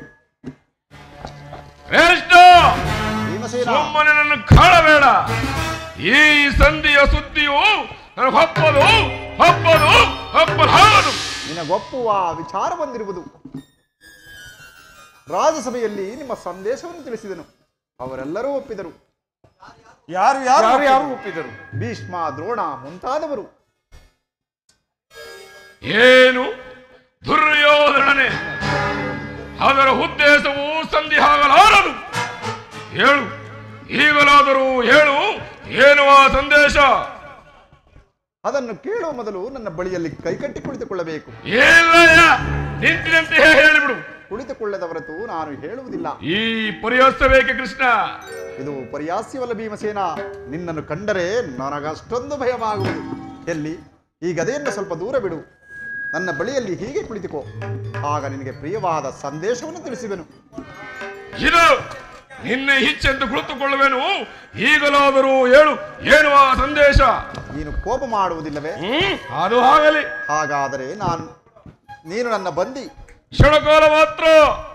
ಶ್ರೇಷ್ಠ ಭೀಮಸೇನ ಸುಮ್ಮನೆ ನನ್ನ ಕಾಣಬೇಡ ಈ ಸಂಧಿಯ ಸುದ್ದಿಯು ನನಗೆ ಹಪ್ಪದು ಹಪ್ಪದು ಹಪ್ಪಲಾಗದು ನಿನಗೊಪ್ಪುವ ವಿಚಾರ ಬಂದಿರುವುದು ರಾಜಸಭೆಯಲ್ಲಿ ನಿಮ್ಮ ಸಂದೇಶವನ್ನು ತಿಳಿಸಿದನು ಅವರೆಲ್ಲರೂ ಒಪ್ಪಿದರು ಯಾರು ಯಾರು ಯಾರು ಯಾರು ಒಪ್ಪಿದರು ಭೀಷ್ಮ ದ್ರೋಣ ಮುಂತಾದವರು ಏನು ದುರ್ಯೋಧನನೆ ಅದರ ಉದ್ದೇಶವು ಸಂಧಿ ಆಗಲಾರದು ಹೇಳು ಈಗಲಾದರೂ ಹೇಳು ಏನು ಆ ಸಂದೇಶ ಅದನ್ನು ಕೇಳುವ ಮೊದಲು ನನ್ನ ಬಳಿಯಲ್ಲಿ ಕೈಕಟ್ಟಿ ಕುಳಿತುಕೊಳ್ಳಬೇಕು ಏನಿಲ್ಲ ನಿಂತಿನಂತೆಯೇ ಹೇಳಿಬಿಡು ಕುಳಿತುಕೊಳ್ಳದ ಹೊರತು ನಾನು ಹೇಳುವುದಿಲ್ಲ ಈ ಪರಿಹಾಸ ಬೇಕೆ ಕೃಷ್ಣ ಇದು ಪರ್ಯಾಸ್ಯವಲ್ಲ ಭೀಮಸೇನ ನಿನ್ನನ್ನು ಕಂಡರೆ ನನಗಷ್ಟೊಂದು ಭಯವಾಗುವುದು ಎಲ್ಲಿ ಈ ಗದೆಯನ್ನು ಸ್ವಲ್ಪ ದೂರ ಬಿಡು ನನ್ನ ಬಳಿಯಲ್ಲಿ ಹೀಗೆ ಕುಳಿತುಕೋ ಆಗ ನಿನಗೆ ಪ್ರಿಯವಾದ ಸಂದೇಶವನ್ನು ತಿಳಿಸುವೆನು ಇದು ನಿನ್ನೆ ಹಿಚ್ಚೆಂದು ಕುಳಿತುಕೊಳ್ಳುವೆನು ಈಗಲಾದರೂ ಹೇಳು ಏನು ಆ ಸಂದೇಶ ನೀನು ಕೋಪ ಮಾಡುವುದಿಲ್ಲವೇ ಹ್ಮ್ ಅದು ಆಗಲಿ ಹಾಗಾದರೆ ನಾನು ನೀನು ನನ್ನ ಬಂದಿ ಕ್ಷಣಕಾಲ ಮಾತ್ರ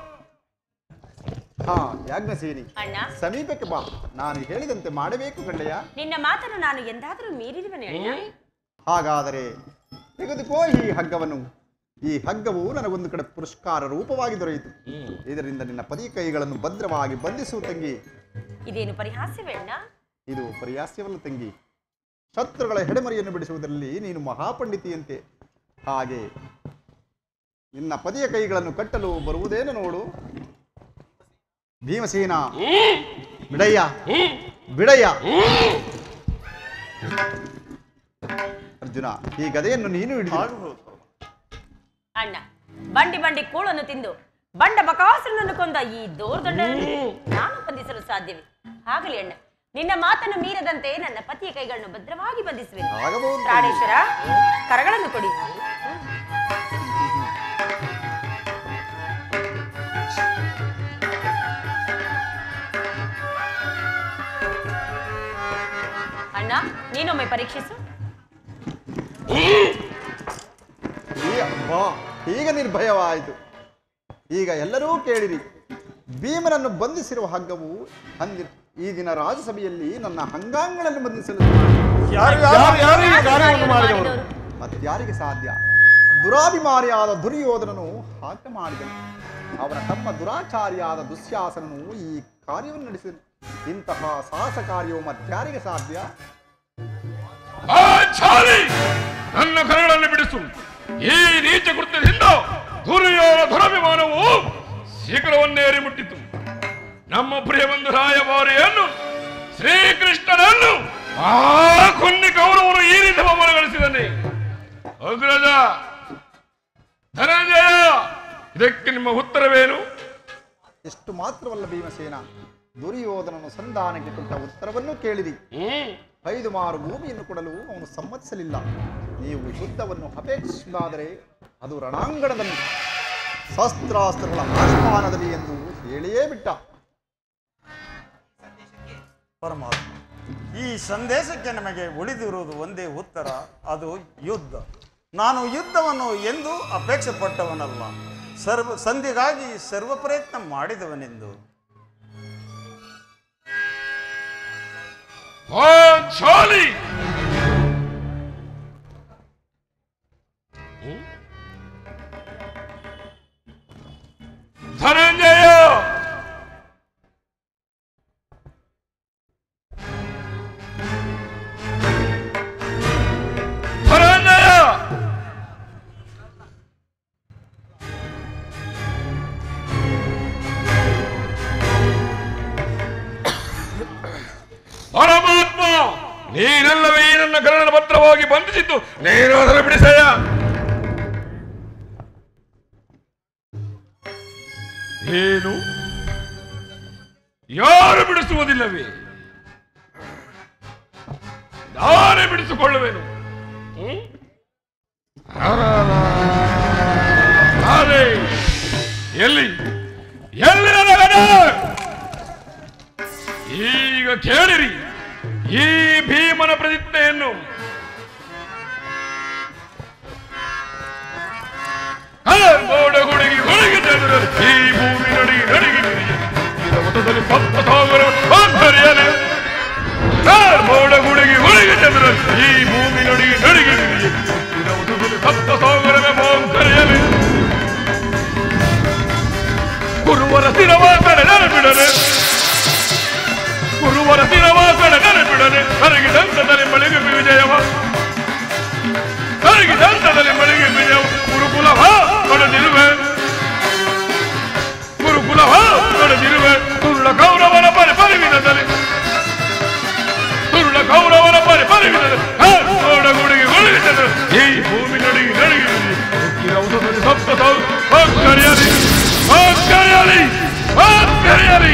ಹಾ ಯಾಜ್ಞಸೇನಿ ಅಣ್ಣ ಸಮೀಪಕ್ಕೆ ಬಾ ನಾನು ಹೇಳಿದಂತೆ ಮಾಡಬೇಕು ಗಂಡಯ್ಯ ನಿನ್ನ ಮಾತನ್ನು ನಾನು ಎಂದಾದರೂ ಮೀರಿರುವೆನೆ ಅಣ್ಣ ಹಾಗಾದರೆ ತೆಗೆದುಕೋ ಈ ಹಗ್ಗವನ್ನು ಈ ಹಗ್ಗವು ನನಗೊಂದು ಕಡೆ ಪುರಸ್ಕಾರ ರೂಪವಾಗಿ ದೊರೆಯಿತು ಇದರಿಂದ ನಿನ್ನ ಪದಿ ಕೈಗಳನ್ನು ಭದ್ರವಾಗಿ ಬಂಧಿಸು ತಂಗಿ ಇದೇನು ಪರಿಹಾಸ್ಯವೇ ಅಣ್ಣ ಇದು ಪರ್ಯಾಸ್ಯವಲ್ಲ ತಂಗಿ ಶತ್ರುಗಳ ಹೆಡೆಮರಿಯನ್ನು ಬಿಡಿಸುವುದರಲ್ಲಿ ನೀನು ಮಹಾಪಂಡಿತಿಯಂತೆ ಹಾಗೆ ನಿನ್ನ ಪದಿಯ ಕೈಗಳನ್ನು ಕಟ್ಟಲು ಬರುವುದೇನು ನೋಡು ಭೀಮಸೇನ ಬಿಡಯ್ಯ ಬಿಡಯ್ಯ ಅರ್ಜುನ ಈ ಗದೆಯನ್ನು ನೀನು ಹಿಡಿದು ಅಣ್ಣ ಬಂಡಿ ಬಂಡಿ ಕೂಳನ್ನು ತಿಂದು ಬಂಡ ಬಕಾಸುರನನ್ನು ಕೊಂದ ಈ ದೋರ್ದೊಡ್ಡನನ್ನು ನಾನು ಬಂಧಿಸಲು ಸಾಧ್ಯವೇ ಆಗಲಿ ಅಣ್ಣ ನಿನ್ನ ಮಾತನ್ನು ಮೀರದಂತೆ ನನ್ನ ಪತಿಯ ಕೈಗಳನ್ನು ಭದ್ರವಾಗಿ ಬಂಧಿಸುವೆ ಆಗಬಹುದು ಪ್ರಾಣೇಶ್ವರ ಕರಗಳನ್ನು ಕೊಡಿ ಅಣ್ಣ ನೀನೊಮ್ಮೆ ಪರೀಕ್ಷಿಸು ಈ ಅಬ್ಬಾ ಈಗ ನಿರ್ಭಯವಾಯಿತು ಈಗ ಎಲ್ಲರೂ ಕೇಳಿರಿ ಭೀಮನನ್ನು ಬಂಧಿಸಿರುವ ಹಗ್ಗವು ಅಂದಿ ಈ ದಿನ ರಾಜಸಭೆಯಲ್ಲಿ ನನ್ನ ಹಂಗಾಂಗಳನ್ನು ಬಂಧಿಸಲು ಯಾರು ಯಾರು ಯಾರು ಯಾರು ಈ ಯಾರು ಕಾರ್ಯವನ್ನು ಕಾರ್ಯವನ್ನು ಮಾಡಿದವರು ಮಾಡಿದವರು? ಮತ್ಯಾರಿಗೆ ಸಾಧ್ಯ ದುರಾಭಿಮಾನಿಯಾದ ದುರ್ಯೋಧನನು ಹಾಕ ಮಾಡಿದನು ಅವನ ತಮ್ಮ ದುರಾಚಾರಿಯಾದ ದುಶ್ಯಾಸನನು ಈ ಕಾರ್ಯವನ್ನು ನಡೆಸಿದನು ಇಂತಹ ಸಾಹಸ ಕಾರ್ಯವು ಮತ್ಯಾರಿಗೆ ಸಾಧ್ಯ ಆ ಚಾಲಿ ನನ್ನ ಕರಗಳನ್ನು ಬಿಡಿಸು ಈ ನೀಚ ಕೃತ್ಯದಿಂದ ದುರ್ಯೋಧ ದುರಭಿಮಾನವು ಶಿಖರವನ್ನೇರಿ ಮುಟ್ಟಿತು ನಮ್ಮ ಪ್ರಿಯ ಬಂಧು ರಾಯಭಾರಿಯನ್ನು ಶ್ರೀಕೃಷ್ಣನನ್ನು ಆ ಕೊನ್ನಿ ಕೌರವರು ಈ ರೀತಿ ಅವಮಾನಗೊಳಿಸಿದನೆ ಅಗ್ರಜ ಧನಂಜಯ ಇದಕ್ಕೆ ನಿಮ್ಮ ಉತ್ತರವೇನು ಎಷ್ಟು ಮಾತ್ರವಲ್ಲ ಭೀಮಸೇನ ದುರ್ಯೋಧನನು ಸಂಧಾನಕ್ಕೆ ಕೊಟ್ಟ ಉತ್ತರವನ್ನು ಕೇಳಿರಿ ಹ್ಮ್ ಐದು ಮಾರು ಭೂಮಿಯನ್ನು ಕೊಡಲು ಅವನು ಸಮ್ಮತಿಸಲಿಲ್ಲ ನೀವು ಯುದ್ಧವನ್ನು ಅಪೇಕ್ಷಿಸಿದಾದರೆ ಅದು ರಣಾಂಗಣದಲ್ಲಿ ಶಸ್ತ್ರಾಸ್ತ್ರಗಳ ಆಸ್ಥಾನದಲ್ಲಿ ಎಂದು ಹೇಳಿಯೇ ಬಿಟ್ಟ ಪರಮಾತ್ಮ ಈ ಸಂದೇಶಕ್ಕೆ ನಮಗೆ ಉಳಿದಿರುವುದು ಒಂದೇ ಉತ್ತರ ಅದು ಯುದ್ಧ ನಾನು ಯುದ್ಧವನ್ನು ಎಂದು ಅಪೇಕ್ಷೆ ಪಟ್ಟವನಲ್ಲ ಸರ್ವ ಸಂಧಿಗಾಗಿ ಸರ್ವ ಪ್ರಯತ್ನ ಮಾಡಿದವನೆಂದು ಆ ಚಾಲಿ ಹ್ಮ್? ಧನಂಜಯ ಧನಂಜಯ ಪರಮಾತ್ಮ ನೀನಲ್ಲವೇ ಈ ನನ್ನ ಕರ್ಣ ಭದ್ರವಾಗಿ ಬಂಧಿಸಿದ್ದು ನೀನು ಅದರ ಬಿಡಿಸಯ್ಯ ಏನು ಯಾರು ಬಿಡಿಸುವುದಿಲ್ಲವೇ ನಾನೇ ಬಿಡಿಸಿಕೊಳ್ಳುವೆನು ಹ್ಮ್? ನಾನೇ ಎಲ್ಲಿ ಎಲ್ಲಿ ನನ್ನ ಗದ ಈಗ ಕೇಳಿರಿ ಈ ಭೀಮನ ಪ್ರತಿಜ್ಞೆಯನ್ನು ಗೋಡಗುಡಿಗೆ ಹೊರಗೆ ತಂದರು ಈ ಭೂಮಿ ನಡಿ ನಡಿಗೆ ಮೊತ್ತದಲ್ಲಿ ಸಪ್ತ ಸಾವಿರ ಕರೆಯಲೆ ಗೋಡಗುಡಿಗೆ ಹೊರಗೆ ತಂದರು ಈ ಭೂಮಿ ನಡಿ ನಡಿಗೆ ಮೊತ್ತದಲ್ಲಿ ಸಪ್ತ ಸಾವಿರವೇ ಕರೆಯಲೆ ಗುರುವರ ಸ್ಥಿರವಾಸನೆ ನೆನಪಿಡನೆ ಗುರುವರ ಸ್ಥಿರವಾಸನೆ ನೆನಪಿಡನೆ ನನಗೆ ದಂತದಲ್ಲಿ ಮಳೆಗೆ ವಿಜಯವ ನನಗೆ ದಂತದಲ್ಲಿ ಮಳೆಗೆ ವಿಜಯವ ಗುರುಕುಲವ ಪಡೆದಿರುವೆ ಗುರುಕುಲವ ಪಡೆದಿರುವೆ ಸುರುಳ ಕೌರವನ ಪರಿ ಪರಿವಿಧದಲ್ಲಿ ಸುರುಳ ಕೌರವನ ಪರಿ ಪರಿವಿಧದಲ್ಲಿ ನೋಡಗುಡಿಗೆ ಒಳಗಿದ್ದರು ಈ ಭೂಮಿ ನಡಿಗೆ ನಡಿಗೆ ಉಕ್ಕಿರವುದಲ್ಲಿ ಸಪ್ತ ಸಾವಿರ ಕರೆಯಲಿ ಕರೆಯಲಿ ಕರೆಯಲಿ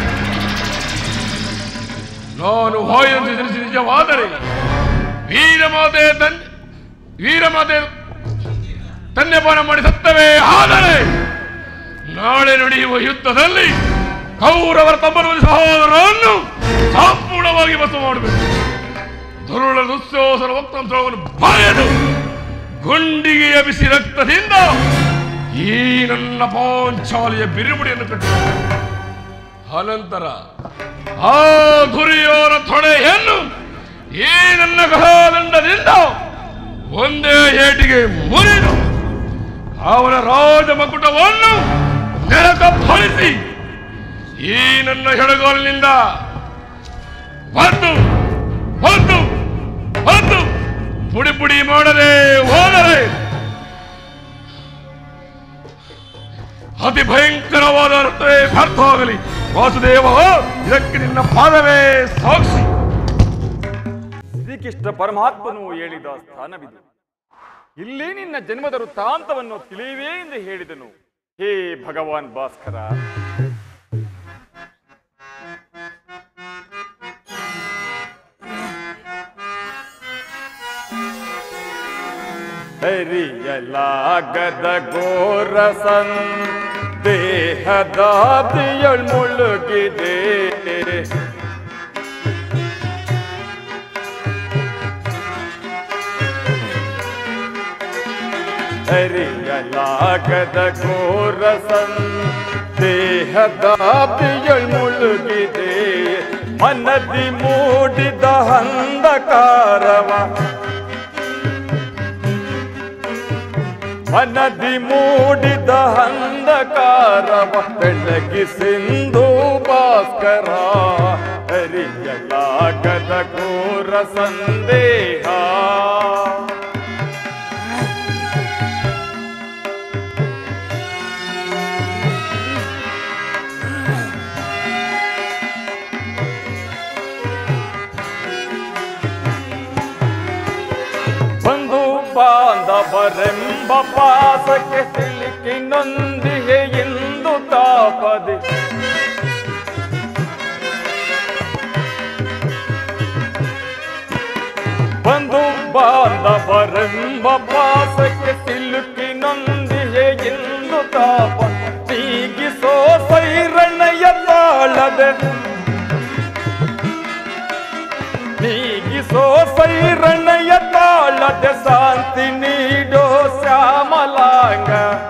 ನಾನು ಹಾಯಂತೆ ತಿಳಿಸಿ ನಿಜವಾದರೆ ವೀರಮಾತೆ ತನ್ ವೀರಮಾತೆ ತನ್ಯಪಾನ ಮಾಡಿ ಸತ್ತವೇ ಆದರೆ ನಾಳೆ ನಡೆಯುವ ಯುದ್ಧದಲ್ಲಿ ಕೌರವರ ತಮ್ಮನ ಸಹೋದರನ್ನು ಸಂಪೂರ್ಣವಾಗಿ ಬಸ ಮಾಡಬೇಕು ದುರುಳ ದುಸ್ಸೋಸರ ವಕ್ತಾಂಶವನ್ನು ಬಾಯದು ಗುಂಡಿಗೆಯ ಬಿಸಿ ರಕ್ತದಿಂದ ಈ ನನ್ನ ಪಾಂಚಾಲಿಯ ಬಿರುಮುಡಿಯನ್ನು ಕಟ್ಟು ಅನಂತರ ಆ ಗುರಿಯೋರ ತೊಡೆಯನ್ನು ಈ ನನ್ನ ಗೃಹದಂಡದಿಂದ ಒಂದೇ ಏಟಿಗೆ ಮುರಿದು ಅವನ ರಾಜ ಮಕುಟವನ್ನು ನೆಲಕ ಫಲಿಸಿ ಈ ನನ್ನ ಹೆಡಗೋಲಿನಿಂದ ಹೊತ್ತು ಹೊತ್ತು ಹೊತ್ತು ಪುಡಿ ಪುಡಿ ಮಾಡದೆ ಹೋದರೆ ಅತಿ ಭಯಂಕರವಾದ ಅರ್ಥವೇ ವ್ಯರ್ಥವಾಗಲಿ ವಾಸುದೇವ ಇದಕ್ಕೆ ನಿನ್ನ ಪಾದವೇ ಸಾಕ್ಷಿ ಶ್ರೀಕೃಷ್ಣ ಪರಮಾತ್ಮನು ಹೇಳಿದ ಸ್ಥಾನವಿದು ಇಲ್ಲಿ ನಿನ್ನ ಜನ್ಮದ ವೃತ್ತಾಂತವನ್ನು ತಿಳಿಯುವೆ ಎಂದು ಹೇಳಿದನು ಹೇ ಭಗವಾನ್ ಭಾಸ್ಕರ ಹರಿಯಲಾಗದ ಘೋರಸನ್ ದೇಹದಾದಿಯಳ್ ಮುಳುಗಿದೆ ಹರಿಯಲಾಗದ ಘೋರಸನ್ ದೇಹದಾದಿಯಳ್ ಮುಳುಗಿದೆ ಮನದಿ ಮೂಡಿದ ಅಂಧಕಾರವ ಮನದಿ ಮೂಡಿದ ಅಂಧಕಾರವ ಬೆಳಗಿ ಸಿಂಧು ಭಾಸ್ಕರ ಹರಿಯಲಾಗದ ಘೋರ ಸಂದೇಹ ಬಂಧು ಬಾಂಧವರೆಂಬ ಪಾಸಕ್ಕೆ ಸಿಲುಕಿ ನೊಂದಿಗೆ ಎಂದು ತಾಪದೆ ಬಂಧು ಬಾಂಧವರೆಂಬ ಪಾಸಕ್ಕೆ ಸಿಲುಕಿ ನೊಂದಿಗೆ ಎಂದು ತಾಪ ತೀಗಿಸೋ ಸೈರಣಯ ತಾಳದೆ ನೀಗಿಸೋ ಸೈರಣಯ ತಾಳದ ಶಾಂತಿ ನೀಡೋ ಶ್ಯಾಮಲಾಂಗ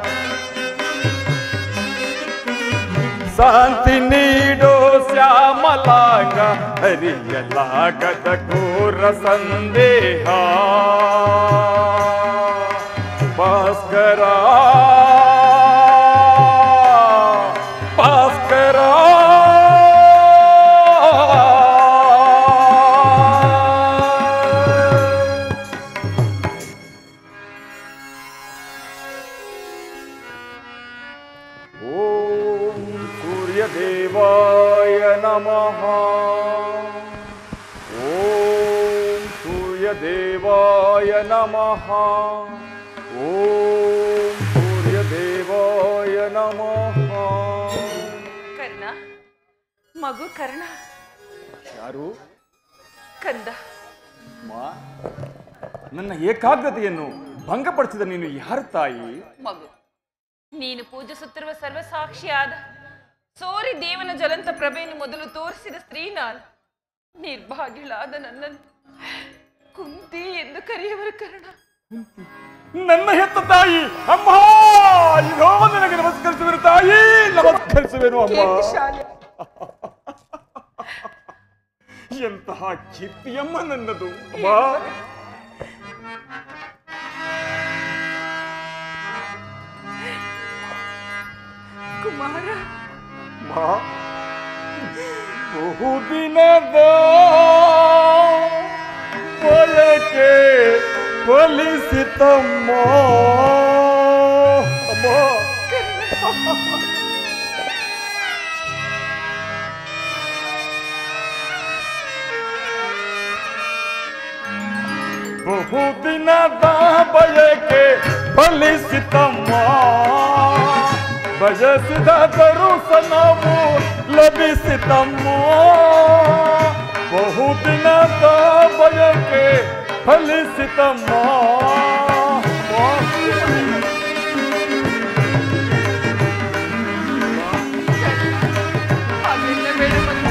ಶಾಂತಿ ನೀಡೋ ಶ್ಯಾಮಲಾಂಗ ಹರಿಯಲಾಗದ ಘೋರ ಸಂದೇಹ ಭಾಸ್ಕರ ಭಾಸ್ಕರ ಓಂ ಸೂರ್ಯದೇವಾಯ ನಮಃ ಓಂ ಸೂರ್ಯದೇವಾಯ ನಮಃ ಓಂ ಸೂರ್ಯದೇವಾಯ ನಮಃ ಕರ್ಣ ಮಗು ಕರ್ಣ ಯಾರು ಕಂದ ಮಾ ನನ್ನ ಏಕಾಗ್ರತೆಯನ್ನು ಭಂಗಪಡಿಸಿದ ನೀನು ಯಾರು ತಾಯಿ ಮಗು ನೀನು ಪೂಜಿಸುತ್ತಿರುವ ಸರ್ವಸಾಕ್ಷಿಯಾದ ಸೋರಿ ದೇವನ ಜ್ವಲಂತ ಪ್ರಭೆಯನ್ನು ಮೊದಲು ತೋರಿಸಿದ ಸ್ತ್ರೀ ನಾನು ನಿರ್ಭಾಗ್ಯಳಾದ ನನ್ನನ್ನು ಕುಂತಿ ಎಂದು ಕರೆಯುವರು ಕರ್ಣ ನನ್ನ ಹೆತ್ತ ತಾಯಿ ಅಮ್ಮ ಇದೋ ನಿನಗೆ ನಮಸ್ಕರಿಸುವೆನು ತಾಯಿ ನಮಸ್ಕರಿಸುವೆನು ಅಮ್ಮ ಕೀರ್ತಿಶಾಲಿ. ಎಂತಹ ಕೀರ್ತಿಯಮ್ಮ ನನ್ನದು ಅಮ್ಮ ಕುಮಾರ ಅಮ್ಮ ಬಹುದಿನದ ಬಯಕೆ ಫಲಿಸಿತಮ್ಮ ಅಮ್ಮ ಬಹುದಿನದ ಬಯಕೆ ಫಲಿಸಿತಮ್ಮ ಬಯಸಿದ ದರುಸನವು ಲಭಿಸಿತಮ್ಮ ಬಹುದಿನದ ಬಯಕೆ ಫಲಿಸಿತಮ್ಮ ಹಾಗೆಲ್ಲ ಬೇಡ ಮಗ.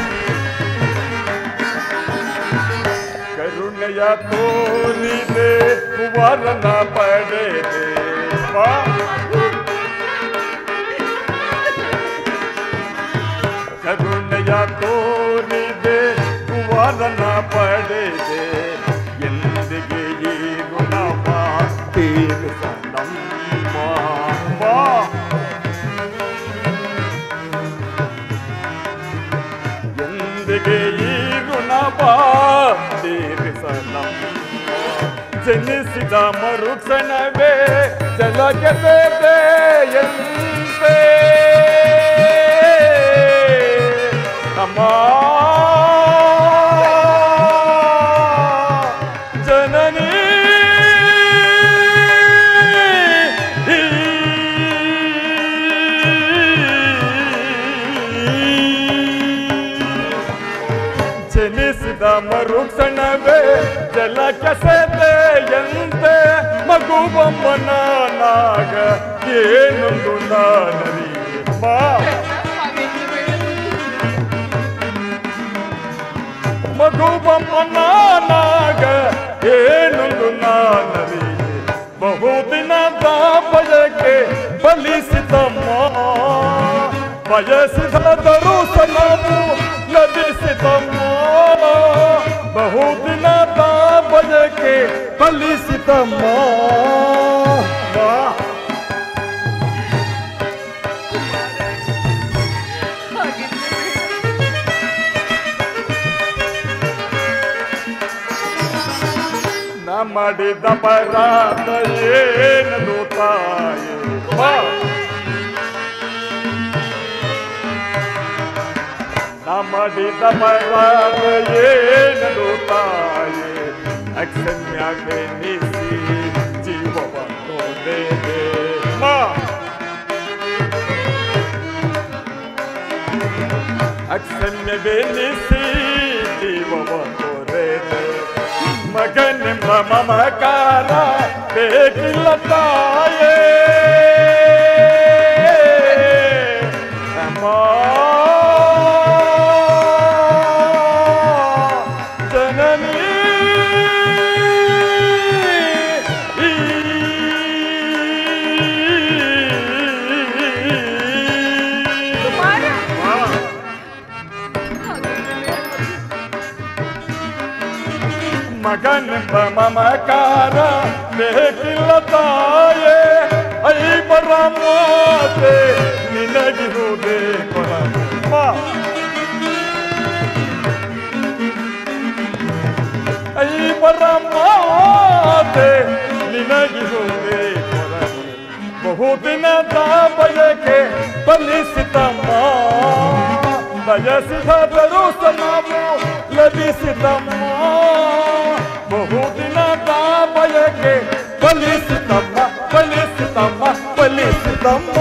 ಕರುಣೆಯ ತೋರಿದೆ ಕುವರನ ಪಡೆದೆ ಬಾ. ಕರುಣೆಯ ತೋರಿದೆ ಕುವರನ ಪಡೆದೆ ಎಂದಿಗೆ ಈ ಋಣವ ತೀರಿಸಲಮ್ಮ ಬಾ. ಎಂದಿಗೆ ಈ ಋಣವ ತೀರಿಸಲಮ್ಮ ಜನಿಸಿದ ಮರುಕ್ಷಣವೇ ಜಲಕ್ಕೆ ಸೇದೆ ಎಂತೆ ಅಮ್ಮ ಜನನಿ ಜನಿಸಿದ ಮರುಕ್ಷಣವೇ ಜಲ ಕೆಸೆದೆಯಂತೆ ಮಗು ಬೊಮ್ಮನ ನಾಗ ಏನೊಂದು ನಾನರಿ ಮಾ ಹಾಗೆಲ್ಲ ಬೇಡ ಮಗ. ಮಗು ಬೊಮ್ಮನ ನಾಗ ಏನೊಂದು ನಾನರಿ ಬಹುದಿನದ ಬಯಕೆ ಫಲಿಸಿತಮ್ಮ ಬಯಸಿದ ದರುಸನವು ಲಭಿಸಿತಮ್ಮ ಬಹುದಿನದ ಬಯಕೆ ಫಲಿಸಿತಮ್ಮ ಬಾ. ಹಾಗೆಲ್ಲ ಬೇಡ. ನ ಮಾಡಿದ ಪರಾಧ ಏನದು ತಾಯಿ ಬಾ. ನ ಮಾಡಿದ ಪರಾಧ ಏನದು ತಾಯಿ ಅಕ್ಷಮ್ಯಾವೆನಿಸಿ ಜೀವವನ್ನು ದೇವೆ ಮಾ ಅಕ್ಷಮ್ಯವೆನಿಸಿ ಜೀವವನ್ನು ದೇವೆ ಮಗನೆಂಬ ಮಮಕಾರ ಬೇಕಿಲ್ಲ ತಾಯೇ ಅಮ್ಮ ಜನನಿ ಕುಮಾರ ಆ. ಹಾಗೆಲ್ಲ ಬೇಡ ಮಗ. ಮಗನೆಂಬ ಮಮಕಾರ ಬೇಕಿಲ್ಲ ತಾಯೇ ಐ ಪರಮಾತೆ ನಿನಗಿರುವುದೇ ಪರಮ ಐ ಪರಮಾತೆ ನಿನಗಿರುವುದೇ ಪರಮ ಬಹುದಿನದ ಬಯಕೆ ಫಲಿಸಿತಮ್ಮ ಬಯಸಿದರು ಸನವು ಲಭಿಸಿತಮ್ಮ ಬಹುದಿನದ ಬಯಕೆ ಫಲಿಸಿತಮ್ಮ ಫಲಿಸಿತಮ್ಮ ಫಲಿಸಿತಮ್ಮ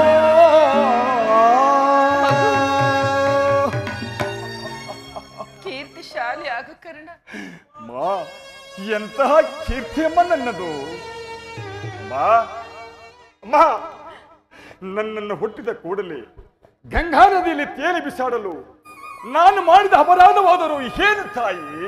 ಕೀರ್ತಿಶಾಲಿ ಆಗು ಕರ್ಣ ಮಾ ಎಂತಹ ಕೀರ್ತಿಯಮ್ಮ ನನ್ನದು ಮಾ ಮಾ ನನ್ನನ್ನು ಹುಟ್ಟಿದ ಕೂಡಲೇ ಗಂಗಾ ನದಿಯಲ್ಲಿ ತೇಲಿ ಬಿಸಾಡಲು ನಾನು ಮಾಡಿದ ಅಪರಾಧವಾದರೂ ಏನು ತಾಯಿ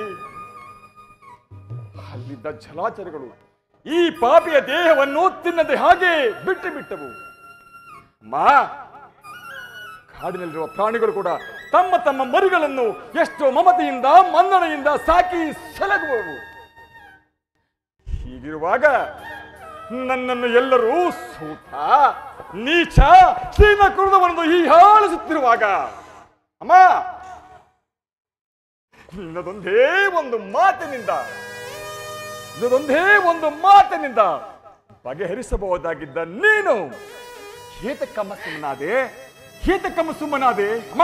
ಅಲ್ಲಿದ್ದ ಜಲಾಚರಗಳು ಈ ಪಾಪಿಯ ದೇಹವನ್ನು ತಿನ್ನದೆ ಹಾಗೆ ಬಿಟ್ಟು ಬಿಟ್ಟವು ಮಾ ಕಾಡಿನಲ್ಲಿರುವ ಪ್ರಾಣಿಗಳು ಕೂಡ ತಮ್ಮ ತಮ್ಮ ಮರಿಗಳನ್ನು ಎಷ್ಟೋ ಮಮತೆಯಿಂದ ಮನ್ನಣೆಯಿಂದ ಸಾಕಿ ಸಲಗುವವು ಹೀಗಿರುವಾಗ ನನ್ನನ್ನು ಎಲ್ಲರೂ ಸೂತ ನೀಚ ಸೀನ ಕುರುದವನನ್ನು ಈ ಹಾಳಿಸುತ್ತಿರುವಾಗ ಅಮ್ಮ ನಿನ್ನದೊಂದೇ ಒಂದು ಮಾತಿನಿಂದ ನಿನ್ನದೊಂದೇ ಒಂದು ಮಾತಿನಿಂದ ಬಗೆಹರಿಸಬಹುದಾಗಿದ್ದ ನೀನು ಏತಕ್ಕಮ್ಮ ಸುಮ್ಮನಾದೆ ಏತಕ್ಕಮ್ಮ ಸುಮ್ಮನಾದೆ ಅಮ್ಮ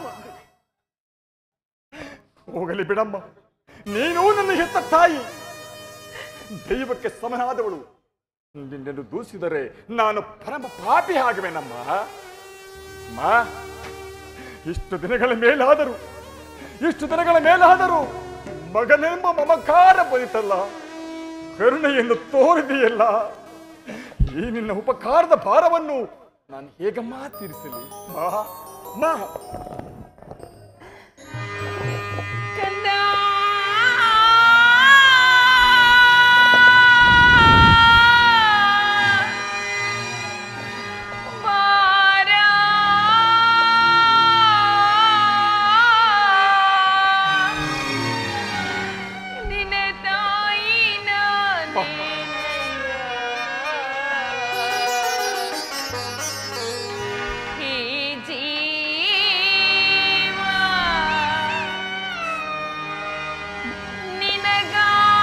ಹೋಗಲಿ ಬಿಡಮ್ಮ ನೀನು ನನ್ನ ಹೆತ್ತ ತಾಯಿ ದೈವಕ್ಕೆ ಸಮನಾದವಳು ನಿನ್ನನ್ನು ದೂಸಿದರೆ ನಾನು ಪರಮ ಪಾಪಿ ಆಗುವೆನಮ್ಮ ಅಮ್ಮ ಇಷ್ಟು ದಿನಗಳ ಮೇಲಾದರೂ ಇಷ್ಟು ದಿನಗಳ ಮೇಲಾದರೂ ಮಗನೆಂಬ ಮಮಕಾರ ಬಂದಿತಲ್ಲ ಕರುಣೆಯನ್ನು ತೋರಿದೆಯಲ್ಲ ಈ ನಿನ್ನ ಉಪಕಾರದ ಭಾರವನ್ನು ನಾನು ಹೇಗಮ್ಮ ತೀರಿಸಲಿ ಮಾ ಮಾ ಕಂದ ಬಾರ ನಿನ್ನ ತಾಯಿ ಈ ಜೀವ ನಿನಗ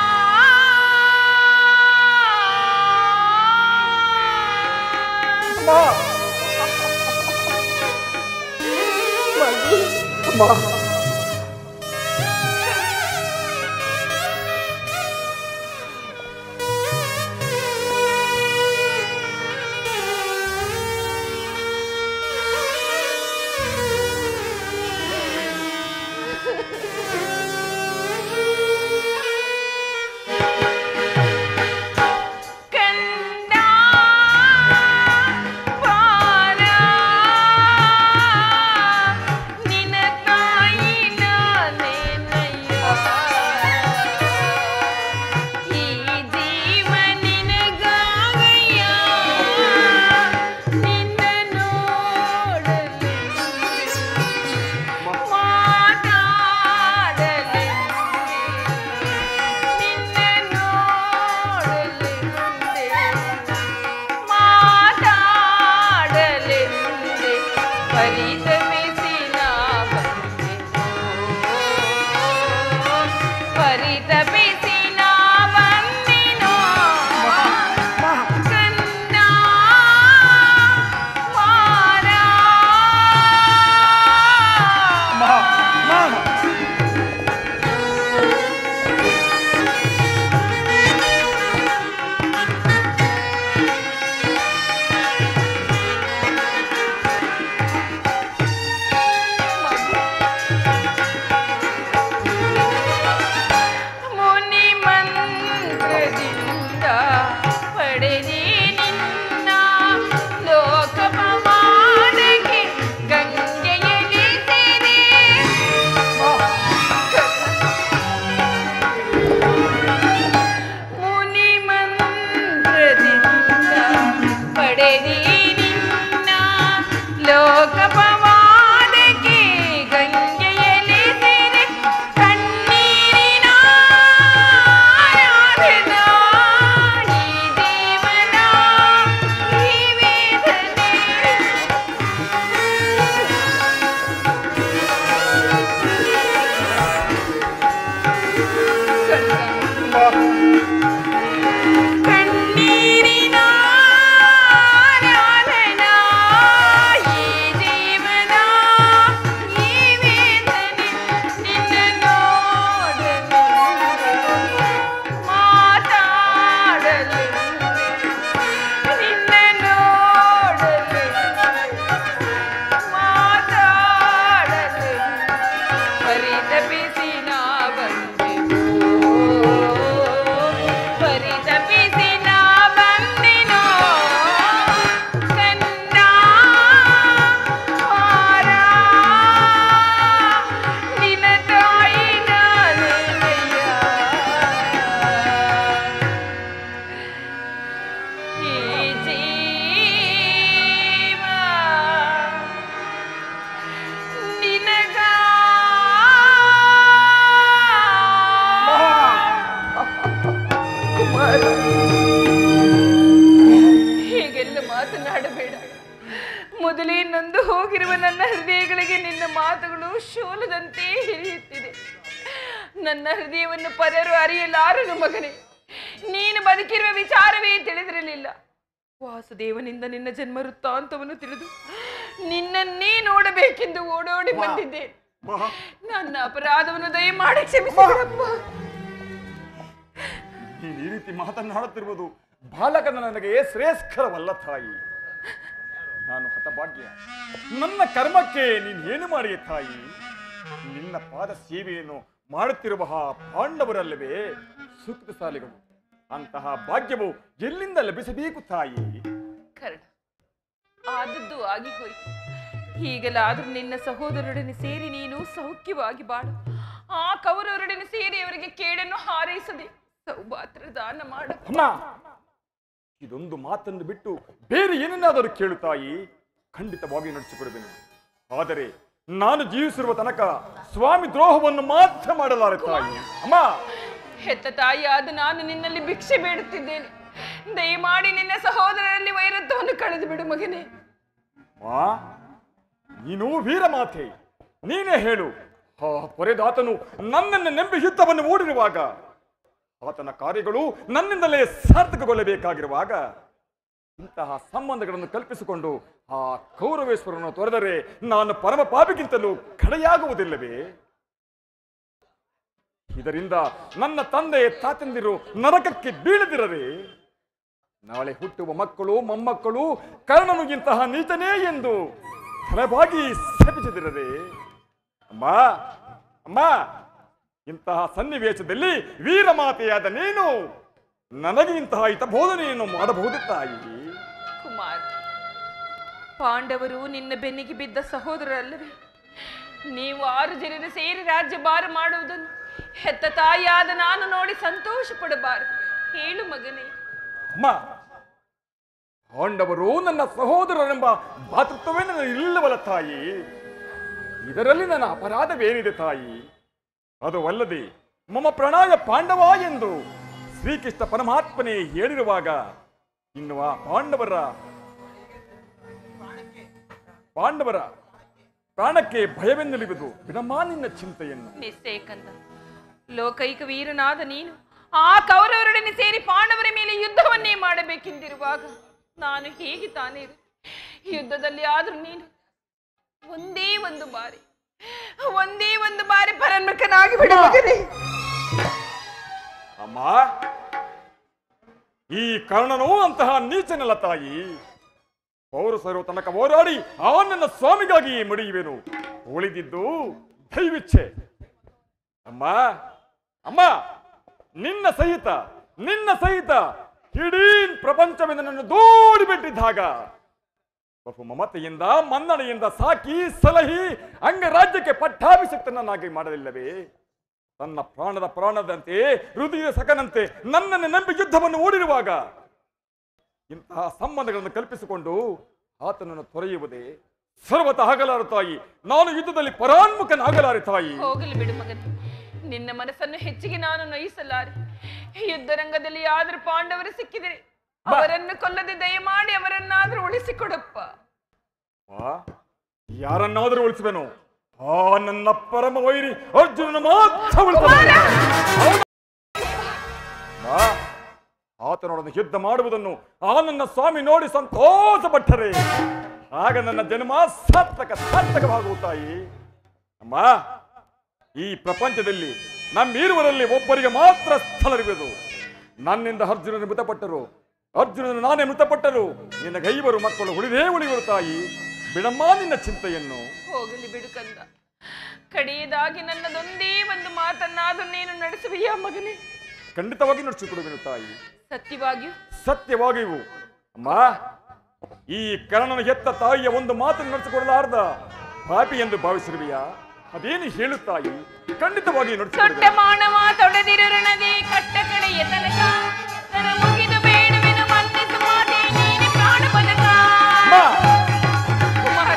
ಕಂದ ಬಾರ ನಿನ ತಾಯಿ ನಾನೇನಯ್ಯ ಈ ಜೀವ ನಿನಗಾಗಯ್ಯ ನಿನ್ನ ನೋಡಲು ಮಾತಾಡಲು ನಿನ್ನ ನೋಡಲೆಂದೆ ಮಾತಾಡಲೆಂದೆ ಪರಿತಪಿಸಿ ನಾ ಬಂದೆನೋ ಪರಿತಪಿಸಿ ನಾ ಬಂದೆನೋ ಕಂದ ಮಾರ ಮುನಿ ಮಂತ್ರದಿಂದ ಪಡೆದಿ ನಿನ್ನ ಲೋಕಪವಾದಕ್ಕೆ ಗಂಗೆಯಲ್ಲಿ ಸೇರಿ ಮುನಿ ಮಂತ್ರದಿಂದ ಪಡೆದಿ ನಿನ್ನ ಲೋಕಪವಾದಕ್ಕೆ ಗಂಗೆಯಲ್ಲಿ ಸೇರಿ ಕಣ್ಣೀರಿನ ಆರಾಧನ ಈ ದೇವನ ಈ ವೇದನೆ ಕಣ್ಣೀರಿನ ಆರಾಧನ ಈ ಮೊದಲೇ ನೊಂದು ಹೋಗಿರುವ ನನ್ನ ಹೃದಯಗಳಿಗೆ ನಿನ್ನ ಮಾತುಗಳು ಶೂಲದಂತೆ ಹಿರಿಯುತ್ತಿದೆ ನನ್ನ ಹೃದಯವನ್ನು ಪರರು ಅರಿಯಲಾರನು ಮಗನೇ ನೀನು ಬದುಕಿರುವ ವಿಚಾರವೇ ತಿಳಿದಿರಲಿಲ್ಲ ವಾಸುದೇವನಿಂದ ನಿನ್ನ ಜನ್ಮ ವೃತ್ತಾಂತವನ್ನು ತಿಳಿದು ನಿನ್ನನ್ನೇ ನೋಡಬೇಕೆಂದು ಓಡೋಡಿ ಬಂದಿದ್ದೆ ನನ್ನ ಅಪರಾಧವನ್ನು ದಯಮಾಡಿ ಕ್ಷಮಿಸಿಬಿಡಪ್ಪ ನೀನು ಈ ರೀತಿ ಮಾತನಾಡುತ್ತಿರುವುದು ಬಾಲಕನ ನನಗೆ ಶ್ರೇಷ್ಠರವಲ್ಲ ತಾಯಿ ನಾನು ಹತಭಾಗ್ಯ ನನ್ನ ಕರ್ಮಕ್ಕೆ ನೀನು ಏನು ಮಾಡಿಯ ತಾಯಿ ನಿನ್ನ ಪಾದ ಸೇವೆಯನ್ನು ಮಾಡುತ್ತಿರುವ ಆ ಪಾಂಡವರಲ್ಲವೇ ಸುಕೃತಶಾಲಿಗಳು ಅಂತಹ ಭಾಗ್ಯವು ಎಲ್ಲಿಂದ ಲಭಿಸಬೇಕು ತಾಯಿ ಕರ್ಣ ಆದದ್ದು ಆಗಿ ಹೋಯ್ತು ಈಗಲಾದ್ರೂ ನಿನ್ನ ಸಹೋದರರೊಡನೆ ಸೇರಿ ನೀನು ಸೌಖ್ಯವಾಗಿ ಬಾಳು ಆ ಕೌರವರೊಡನೆ ಸೇರಿ ಅವರಿಗೆ ಕೇಡನ್ನು ಹಾರೈಸದೆ ಸೌಭಾತ್ರ ದಾನ ಮಾಡ ಅಮ್ಮ ಇದೊಂದು ಮಾತನ್ನು ಬಿಟ್ಟು ಬೇರೆ ಏನನ್ನಾದರೂ ಕೇಳು ತಾಯಿ ಖಂಡಿತವಾಗಿ ನಡೆಸಿಕೊಡುವೆನು ಆದರೆ ನಾನು ಜೀವಿಸಿರುವ ತನಕ ಸ್ವಾಮಿ ದ್ರೋಹವನ್ನು ಮಾತ್ರ ಮಾಡಲಾರೆ ತಾಯಿ ಅಮ್ಮ ಹೆತ್ತ ತಾಯಿಯಾದ ನಾನು ನಿನ್ನಲ್ಲಿ ಭಿಕ್ಷೆ ಬೇಡುತ್ತಿದ್ದೇನೆ ದಯಮಾಡಿ ನಿನ್ನ ಸಹೋದರರಲ್ಲಿ ವೈರತ್ವವನ್ನು ಕಳೆದು ಬಿಡು ಮಗನೇ ಆ ನೀನು ವೀರಮಾತೆ ನೀನೇ ಹೇಳು ಆ ಪೊರೆದಾತನು ನನ್ನನ್ನು ನೆಂಬಿ ಯುದ್ಧವನ್ನು ಓಡಿರುವಾಗ ಆತನ ಕಾರ್ಯಗಳು ನನ್ನಿಂದಲೇ ಸಾರ್ಥಕಗೊಳ್ಳಬೇಕಾಗಿರುವಾಗ ಇಂತಹ ಸಂಬಂಧಗಳನ್ನು ಕಲ್ಪಿಸಿಕೊಂಡು ಆ ಕೌರವೇಶ್ವರನ್ನು ತೊರೆದರೆ ನಾನು ಪರಮ ಪಾಪಿಗಿಂತಲೂ ಕಡೆಯಾಗುವುದಿಲ್ಲವೇ ಇದರಿಂದ ನನ್ನ ತಂದೆ ತಾತಂದಿರು ನರಕಕ್ಕೆ ಬೀಳದಿರರೆ ನಾಳೆ ಹುಟ್ಟುವ ಮಕ್ಕಳು ಮೊಮ್ಮಕ್ಕಳು ಕರ್ಣನು ಇಂತಹ ನೀತನೇ ಎಂದು ತಲೆಬಾಗಿ ಶಪಿಸದಿರದೆ ಅಮ್ಮ ಅಮ್ಮ ಇಂತಹ ಸನ್ನಿವೇಶದಲ್ಲಿ ವೀರಮಾತೆಯಾದ ನೀನು ನನಗೆ ಇಂತಹ ಹಿತಬೋಧನೆಯನ್ನು ಮಾಡಬಹುದು ತಾಯಿ ಕುಮಾರ್ ಪಾಂಡವರು ನಿನ್ನ ಬೆನ್ನಿಗೆ ಬಿದ್ದ ಸಹೋದರರಲ್ಲವೇ ನೀವು ಆರು ಜನರು ಸೇರಿ ರಾಜ್ಯಭಾರ ಮಾಡುವುದನ್ನು ಹೆತ್ತ ತಾಯಿಯಾದ ನಾನು ನೋಡಿ ಸಂತೋಷ ಪಡಬಾರದು ಹೇಳು ಮಗನೇ ಅಮ್ಮ ಪಾಂಡವರು ನನ್ನ ಸಹೋದರರೆಂಬ ಭಾತೃತ್ವವೇ ನನ್ನ ಇಲ್ಲವಲ್ಲ ತಾಯಿ ಇದರಲ್ಲಿ ನನ್ನ ಅಪರಾಧವೇನಿದೆ ತಾಯಿ ಅದು ಅಲ್ಲದೆ ಮಮ ಪ್ರಣಾಯ ಪಾಂಡವ ಎಂದು ಶ್ರೀಕೃಷ್ಣ ಪರಮಾತ್ಮನೇ ಹೇಳಿರುವಾಗ ಇನ್ನು ಆ ಪಾಂಡವರ ಪಾಂಡವರ ಪ್ರಾಣಕ್ಕೆ ಭಯವೆನ್ನಲಿರುವುದು ಬಿಡಮ್ಮ ನಿನ್ನ ಚಿಂತೆಯನ್ನು ನಿಶ್ಚಯ ಕಂದ ಲೋಕೈಕ ವೀರನಾದ ನೀನು ಆ ಕೌರವರೊಡನೆ ಸೇರಿ ಪಾಂಡವರ ಮೇಲೆ ಯುದ್ಧವನ್ನೇ ಮಾಡಬೇಕೆಂದಿರುವಾಗ ನಾನು ಹೇಗೆ ತಾನೇ ಇರು ಯುದ್ಧದಲ್ಲಿ ಆದ್ರೂ ನೀನು ಒಂದೇ ಒಂದು ಬಾರಿ ಒಂದೇ ಒಂದು ಬಾರಿ ಪರನ್ಮುಖನಾಗಿ ಬಿಡು ಮಗನೇ. ಅಮ್ಮ ಈ ಕರ್ಣನು ಅಂತಹ ನೀಚನಲ್ಲ ತಾಯಿ ಪೌರಸರು ತನಕ ಹೋರಾಡಿ ಆ ನನ್ನ ಸ್ವಾಮಿಗಾಗಿ ಮಡಿಯುವೆನು ಉಳಿದಿದ್ದು ದೈವಿಚ್ಛೆ ಅಮ್ಮ ಅಮ್ಮ ನಿನ್ನ ಸಹಿತ ನಿನ್ನ ಸಹಿತ ಇಡೀ ಪ್ರಪಂಚವೆಂದು ನನ್ನ ದೂಡಿ ಬಿಟ್ಟಿದ್ದಾಗ ಬಹು ಮಮತೆಯಿಂದ ಮನ್ನಣೆಯಿಂದ ಸಾಕಿ ಸಲಹಿ ಅಂಗರಾಜ್ಯಕ್ಕೆ ಪಟ್ಟಾಭಿಷಕ್ತನನ್ನಾಗಿ ಮಾಡಲಿಲ್ಲವೇ ತನ್ನ ಪ್ರಾಣದ ಪ್ರಾಣದಂತೆ ಹೃದಯ ಸಕನಂತೆ ನನ್ನನ್ನು ನಂಬಿ ಯುದ್ಧವನ್ನು ಓಡಿರುವಾಗ ಇಂತಹ ಸಂಬಂಧಗಳನ್ನು ಕಲ್ಪಿಸಿಕೊಂಡು ಆತನನ್ನು ತೊರೆಯುವುದೇ ಸರ್ವತಃ ಆಗಲಾರ ತಾಯಿ ನಾನು ಯುದ್ಧದಲ್ಲಿ ಪರಾನ್ಮುಖನಾಗಲಾರೆ ತಾಯಿ ಹೋಗಲಿ ಬಿಡು ಮಗನೇ ನಿನ್ನ ಮನಸ್ಸನ್ನು ಹೆಚ್ಚಿಗೆ ನಾನು ನಯಿಸಲಾರೆ ಯುದ್ಧರಂಗದಲ್ಲಿ ಆದ್ರೂ ಪಾಂಡವರು ಸಿಕ್ಕಿದರೆ ಅವರನ್ನು ಕೊಲ್ಲದೆ ದಯಮಾಡಿ ಅವರನ್ನಾದ್ರೂ ಉಳಿಸಿಕೊಡಪ್ಪ ಆ, ಯಾರನ್ನಾದರೂ ಉಳಿಸುವೆನು ಆ ನನ್ನ ಪರಮ ವೈರಿ ಅರ್ಜುನನ ಮಾತ್ರ ಉಳಿಸಬಲ್ಲೆ. ಹೌದಾ? ಆ, ಆತನೊಡನೆ ಯುದ್ಧ ಮಾಡುವುದನ್ನು ಆ ನನ್ನ ಸ್ವಾಮಿ ನೋಡಿ ಸಂತೋಷಪಟ್ಟರೆ ಆಗ ನನ್ನ ಜನ್ಮ ಸಾರ್ಥಕ ಸಾರ್ಥಕವಾಗುವ ತಾಯಿ ಅಮ್ಮ ಈ ಪ್ರಪಂಚದಲ್ಲಿ ನಮ್ಮಿರುವರಲ್ಲಿ ಒಬ್ಬರಿಗೆ ಮಾತ್ರ ಸ್ಥಳವಿರುವುದು ನನ್ನಿಂದ ಅರ್ಜುನನು ಮೃತಪಟ್ಟರು ಅರ್ಜುನನು ನಾನೇ ಮೃತಪಟ್ಟರು ನಿನ್ನ ಗೈವರು ಮಕ್ಕಳು ಉಳಿದೇ ಉಳಿಯುವರು ತಾಯಿ ಬಿಡಮ್ಮ ನಿನ್ನ ಚಿಂತೆಯನ್ನು ಹೋಗಲಿ ಬಿಡು ಕಂದ ಕಡೆಯದಾಗಿ ನನ್ನದೊಂದೇ ಒಂದು ಮಾತನ್ನಾದ್ರೂ ನೀನು ನಡೆಸುವೆಯಾ ಮಗನೇ ಖಂಡಿತವಾಗಿ ನಡೆಸಿಕೊಡುವೆನು ತಾಯಿ ಸತ್ಯವಾಗಿಯೂ ಸತ್ಯವಾಗಿವು ಅಮ್ಮ ಈ ಕರ್ಣನ ಹೆತ್ತ ತಾಯಿಯ ಒಂದು ಮಾತನ್ನು ನಡೆಸಿಕೊಡಲಾರ್ದ ಪಾಪಿ ಎಂದು ಭಾವಿಸಿರುವೆಯಾ ಅದೇನು ಹೇಳು ತಾಯಿ ಖಂಡಿತವಾಗಿ ದೊಡ್ಡ ನಡೆಸಿಕೊಡುವೆ ಮಾನವ ತೊಡೆದಿರುಣದೆ ಕಟ್ಟ ಕಡೆಯ ತನಕ ನರ ಮುಗಿದು ಬೇಡುವೆನು ಮನ್ನಿಸು ಮಾತೆ ನೀನೆ ಪ್ರಾಣ ಬದಕ ಅಮ್ಮ ಕುಮಾರ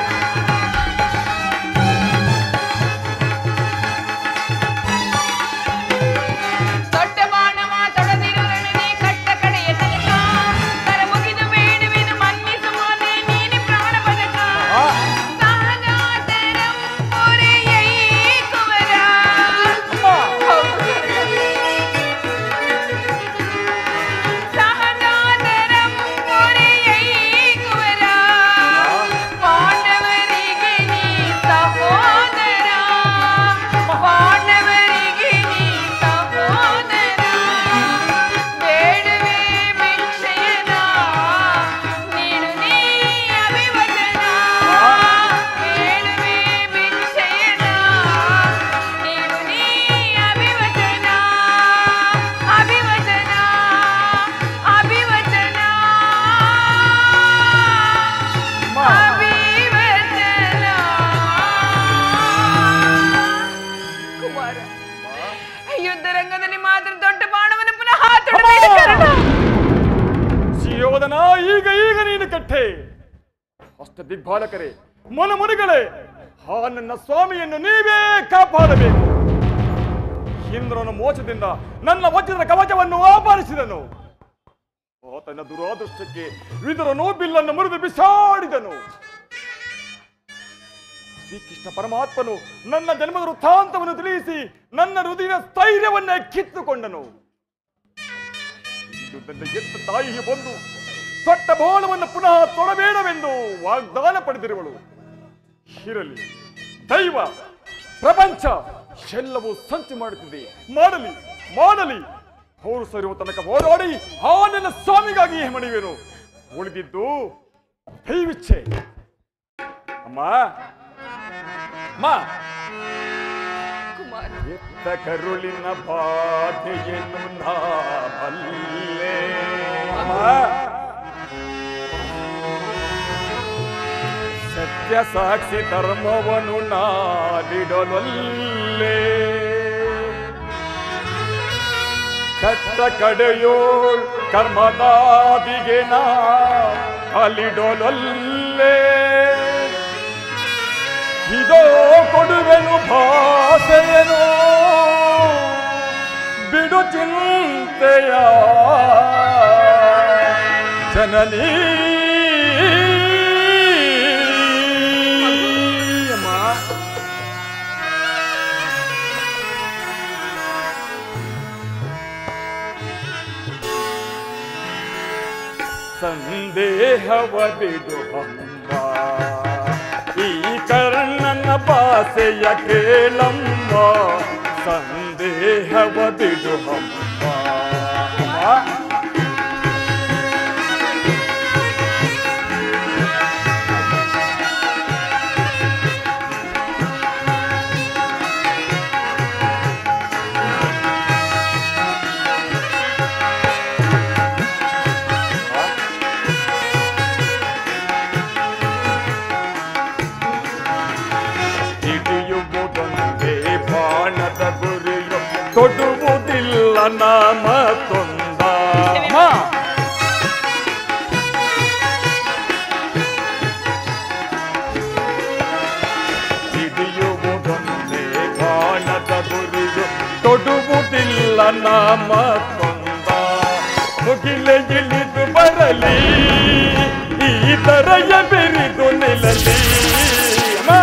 ದೊಡ್ಡ ಮಾನವ ತೊಡೆದಿರುಣದೆ ಕಟ್ಟ ಕಡೆಯ ತನಕ ನರ ಮುಗಿದು ಬೇಡುವೆನು ಮನ್ನಿಸು ಮಾತೆ ನೀನೆ ಪ್ರಾಣ ಬದಕ ಆ ಯುದ್ಧ ರಂಗದಲ್ಲಿ ಮಾತ್ರ ದೊಡ್ಡ ಬಾಣವನ್ನು ಪುನಃ ತೊಡಬೇಡ ಕರ್ಣ ಸುಯೋಧನ ಈಗ ಈಗ ನೀನು ಕಟ್ಟೆ ಅಷ್ಟ ದಿಗ್ಬಾಲಕರೇ ಮೊನ ಮುನಿಗಳೇ ಆ ನನ್ನ ಸ್ವಾಮಿಯನ್ನು ನೀವೇ ಕಾಪಾಡಬೇಕು ಇಂದ್ರನ ಮೋಚದಿಂದ ನನ್ನ ವಜ್ರದ ಕವಚವನ್ನು ಅಪಹರಿಸಿದನು ಆತನ ದುರಾದೃಷ್ಟಕ್ಕೆ ವಿದುರನು ಬಿಲ್ಲನ್ನು ಮುರಿದು ಬಿಸಾಡಿದನು ಶ್ರೀಕೃಷ್ಣ ಪರಮಾತ್ಮನು ನನ್ನ ಜನ್ಮದ ವೃತ್ತಾಂತವನ್ನು ತಿಳಿಸಿ ನನ್ನ ಹೃದಯ ಸ್ಥೈರ್ಯವನ್ನೇ ಕಿತ್ತುಕೊಂಡನು ಇಂದು ನನ್ನ ಎತ್ತ ತಾಯಿಗೆ ಬಂದು ತೊಟ್ಟ ಬೋಳವನ್ನು ಪುನಃ ತೊಡಬೇಡವೆಂದು ವಾಗ್ದಾನ ಪಡೆದಿರುವಳು ಇರಲಿ ದೈವ ಪ್ರಪಂಚ ಎಲ್ಲವೂ ಸಂಚು ಮಾಡುತ್ತಿದೆ ಮಾಡಲಿ ಮಾಡಲಿ ಅವರು ಸರಿಯುವ ತನಕ ಹೋರಾಡಿ ಆ ನನ್ನ ಸ್ವಾಮಿಗಾಗಿ ಮಣಿವೆನು ಉಳಿದಿದ್ದು ದೈವಿಚ್ಛೆ ಅಮ್ಮ ಅಮ್ಮ ಕುಮಾರ ಎತ್ತ ಕರುಳಿನ ಬಾಧೆಯನ್ನು ನಾ ಬಲ್ಲೆ ಅಮ್ಮ. ಸತ್ಯ ಸಾಕ್ಷಿ ಧರ್ಮವನ್ನು ನಾಡಿಡಲೊಲ್ಲೆ ಕಟ್ಟ ಕಡೆಯೋಳ್ ಕರ್ಮದಾದಿಗೆ ನಾ ಅಲಿಡೊಲೊಲ್ಲೆ ಇದೋ ಕೊಡುವೆನು ಭಾಷೆಯನು ಬಿಡು ಚಿಂತೆಯ ಜನನೀ ಅಮ್ಮ. ಸಂದೇಹವ ಬಿಡು ಹಂಬ ಈ ಕರ್ಣನ ಭಾಷೆಯ ಕೇಳಮ್ಮ ಸಂದೇಹವ ಬಿಡು ಹಂಬ ಹಿಡಿಯುವುದೊಂದೇ ಬಾಣದ ಗುರಿಯು ತೊಡುವುದಿಲ್ಲ ನಾಮ ತೊಂದ ಹಿಡಿಯುವುದೊಂದೇ ಬಾಣದ ಗುರಿಯು ತೊಡುವುದಿಲ್ಲ ನಾಮ ತೊಂದ ಮುಗಿಲೆ ಇಳಿದು ಬರಲಿ ಈ ತರಯ ಬೆರಿದು ನಿಲ್ಲಲಿ ಅಮ್ಮ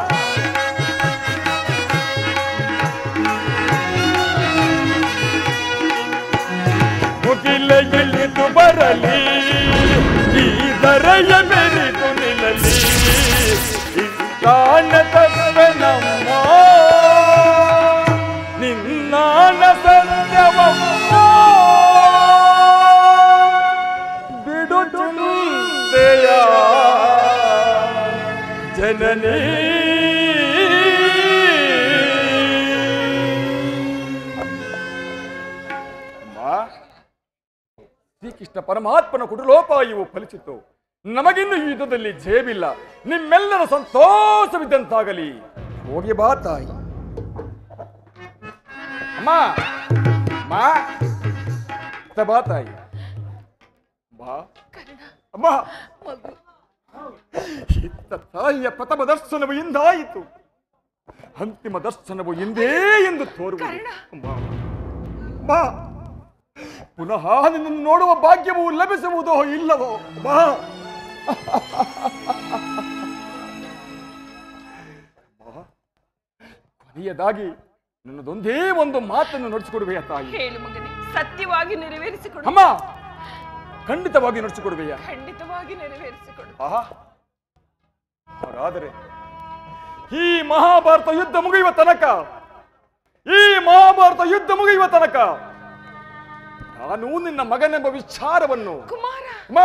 ಮುಗಿಲೆ ಇಳಿದು ಬರಲಿ ಈ ದರೆಯ ಮೆರಿದು ನಿಲ್ಲಲಿ ಕಾಣತತ್ವೆ ನಮ್ಮ ನಿನ್ನಾನ ಸತ್ಯವಮ್ಮ ಬಿಡು ಚುಂದೆಯ ಜನನೀ ಅಮ್ಮ ಶ್ರೀಕೃಷ್ಣ ಪರಮಾತ್ಮನ ಕುಟುಲೋಪಾಯವು ಫಲಿಸಿತು ನಮಗಿನ್ನು ಈ ಯುದ್ಧದಲ್ಲಿ ಜಯವಿಲ್ಲ ನಿಮ್ಮೆಲ್ಲರ ಸಂತೋಷವಿದ್ದಂತಾಗಲಿ ಹೋಗಿ ಬಾ ತಾಯಿ ಅಮ್ಮ ಅಮ್ಮ ಇತ್ತ ಬಾ ತಾಯಿ ಬಾ ಅಮ್ಮ ಇತ್ತ ತಾಯಿಯ ಪ್ರಥಮ ದರ್ಶನವು ಇಂದಾಯಿತು ಅಂತಿಮ ದರ್ಶನವು ಇಂದೇ ಎಂದು ತೋರುವುದು ಅಮ್ಮ ಅಮ್ಮ ಪುನಃ ನಿನ್ನನ್ನು ನೋಡುವ ಭಾಗ್ಯವು ಲಭಿಸುವುದೋ ಇಲ್ಲವೋ ಬಾ ಬಾ. ಕೊನೆಯದಾಗಿ ನನ್ನದೊಂದೇ ಒಂದು ಮಾತನ್ನು ನಡೆಸಿಕೊಡುವೆಯ ತಾಯಿ ಹೇಳು ಮಗನೇ ಸತ್ಯವಾಗಿ ನೆರವೇರಿಸಿಕೊಡು ಅಮ್ಮ ಖಂಡಿತವಾಗಿ ನಡೆಸಿಕೊಡುವೆಯ ಖಂಡಿತವಾಗಿ ನೆರವೇರಿಸಿಕೊಡು ಆಹಾ ಹಾಗಾದರೆ ಈ ಮಹಾಭಾರತ ಯುದ್ಧ ಮುಗಿಯುವ ತನಕ ಈ ಮಹಾಭಾರತ ಯುದ್ಧ ಮುಗಿಯುವ ತನಕ ನಾನು ನಿನ್ನ ಮಗನೆಂಬ ವಿಚಾರವನ್ನು ಕುಮಾರ ಅಮ್ಮ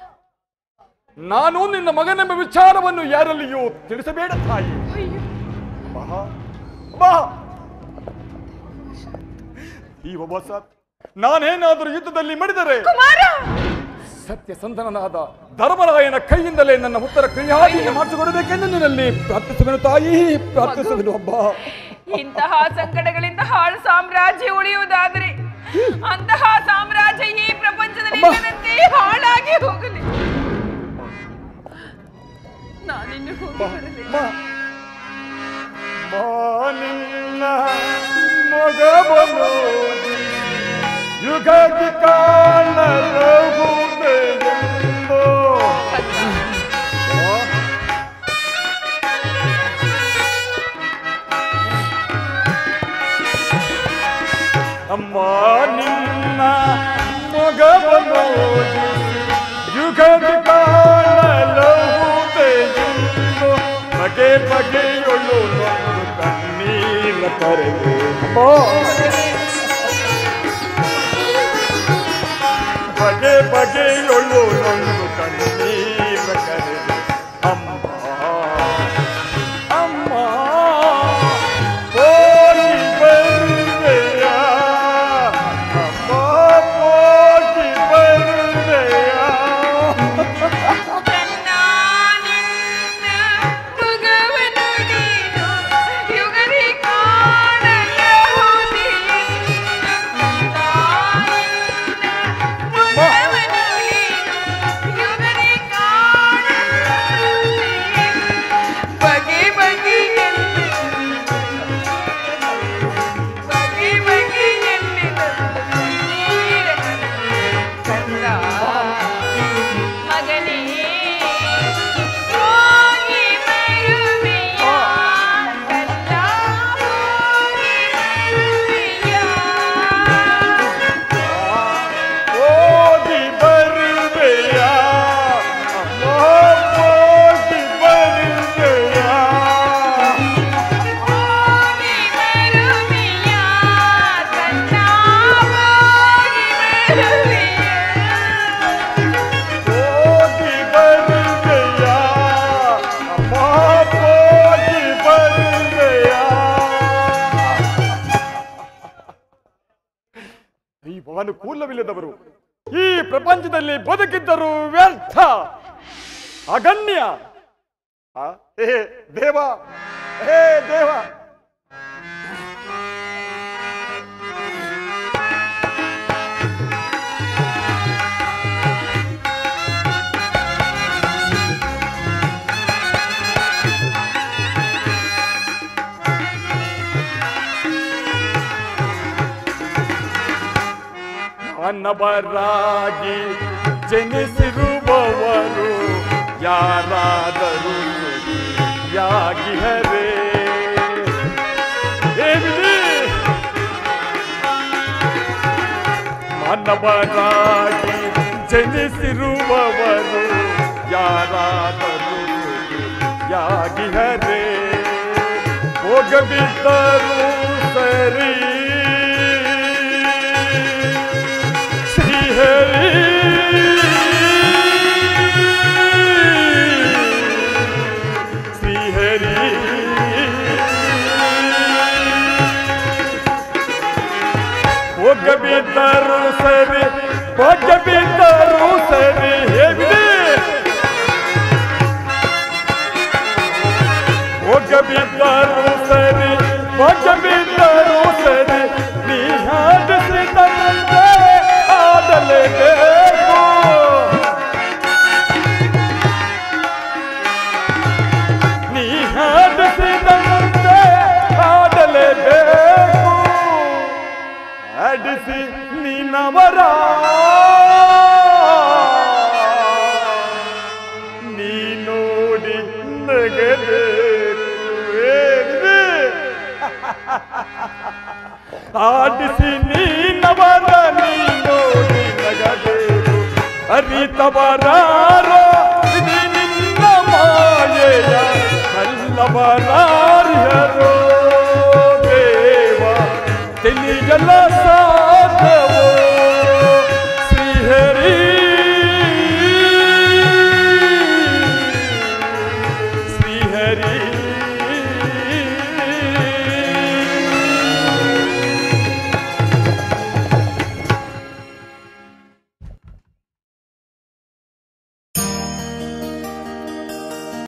ನಾನು ನಿನ್ನ ಮಗನೆಂಬ ವಿಚಾರವನ್ನು ಯಾರಲ್ಲಿಯೂ ತಿಳಿಸಬೇಡ ತಾಯಿ ಅಯ್ಯೋ ಬಾ ಬಾ ಈ ಒಬ್ಬ ಸತ್ ನಾನೇನಾದರೂ ಯುದ್ಧದಲ್ಲಿ ಮಡಿದರೆ ಕುಮಾರ ಸತ್ಯಸಂಧನನಾದ ಧರ್ಮರಾಯನ ಕೈಯಿಂದಲೇ ನನ್ನ ಉತ್ತರ ಕ್ರಿಯಾದಿಯನ್ನು ಮಾಡಿಸಿಕೊಡಬೇಕೆಂದು ನಿನ್ನಲ್ಲಿ ಪ್ರಾರ್ಥಿಸುವೆನು ತಾಯಿ ಪ್ರಾರ್ಥಿಸುವೆನು ಒಬ್ಬ ಇಂತಹ ಸಂಕಟಗಳಿಂದ ಹಾಳು ಸಾಮ್ರಾಜ್ಯ ಉಳಿಯುವುದಾದರೆ ಅಂತಹ ಸಾಮ್ರಾಜ್ಯ ಈ ಪ್ರಪಂಚದಲ್ಲಿ ಇಲ್ಲದಂತೆ ಹಾಳಾಗಿ ಹೋಗಲಿ ನಾನಿನ್ನು ಹೋಗಿ ಬರಲಿ ಮಾನಿನ್ನ ಮಗವನು ಯುಗಕ್ಕೆ ಕಾಣಲಹುದೆಂದು ಅಮ್ಮ ನಿನ್ನ ಮಗವನು ಯುಗಕ್ಕೆ ಕಾಣಲಹುದೆಂದು ಬಗೆ ಬಗೆಯೊಳು ನೊಂದು ಕಣ್ಣೀರ ಕರೆದು ಬಗೆ ಬಗೆಯೊಳು ನೊಂದು ಕಣ್ಣೀರ ಕರೆದು ಅಮ್ಮ ಅಮ್ಮ ಹೋಗಿ ಬರುವೆಯ ಅಮ್ಮ ಹೋಗಿ ಬರುವೆಯ ಬಗೆ ಬಗೆಯಲ್ಲಿ ಬಗೆ ಬಗೆಯಲ್ಲಿ ನೀರ ಕಂದ ಮಗನೇ ಹೋಗಿ ಬರುವೆಯ ಕಂದ ಹೋಗಿ ಬರುವೆಯ ಹೋಗಿ ಬರುವೆಯ ಅಮ್ಮ ಹೋಗಿ ಬರುವೆಯ ಹೋಗಿ ಬರುವೆಯ ಕಂದ ಹೋಗಿ ಹೋಗಿ ಬರುವೆಯ ಬರುವೆಯ ಅಮ್ಮ ಹೋಗಿ ಬರುವೆಯ ಈ ಅನುಕೂಲವಿಲ್ಲದವರು ಈ ಪ್ರಪಂಚದಲ್ಲಿ ಬದುಕಿದ್ದರು ವ್ಯರ್ಥ ಅಗಣ್ಯ ಆ, ಹೇ ದೇವ ಹೇ ದೇವ ಅನ್ನಬರಾಗಿ ಜನಿಸಿರುವವರು ಯಾರಾದರೂ ಯಾಗಿಹರೇ ಮಾನವರಾಗಿ ಜನಿಸಿರುವವರು ಯಾರಾದರೂ ಯಾಗಿಹರೇ ಹೋಗಬಿದ್ದರು ಸರಿ ಶ್ರೀಹರಿ ಶ್ರೀಹರಿ ಹೋಗಬಿದ್ದರು ಸರಿ ಹೋಗಬಿದ್ದರು ಸರಿ ಹೇಗಿದೆ ಹೋಗಬಿದ್ದರು ಸರಿ ಹೋಗಬಿದ್ದರು ಸರಿ ನೀ ಹಾಡಿಸಿದಂತೆ ಆಡಲೇಬೇಕು ನೀ ಹಾಡಿಸಿದಂತೆ ಆಡಲೇಬೇಕು ಆಡಿಸಿ ನೀನವರ ನೀ ನೋಡಿ ನಗಬೇಕು ಏನಿದೆ? ಆಡಿಸಿ ನೀನವರ ನೀ ನೋಡಿ ನಗಬೇಕು ಅರಿತವರಾರೋ ಇದು ನಿನ್ನ ಮಾಯೆಯ ಕಲ್ಲವರಾರ್ಯರೋ ದೇವ ತಿಳಿಯಲ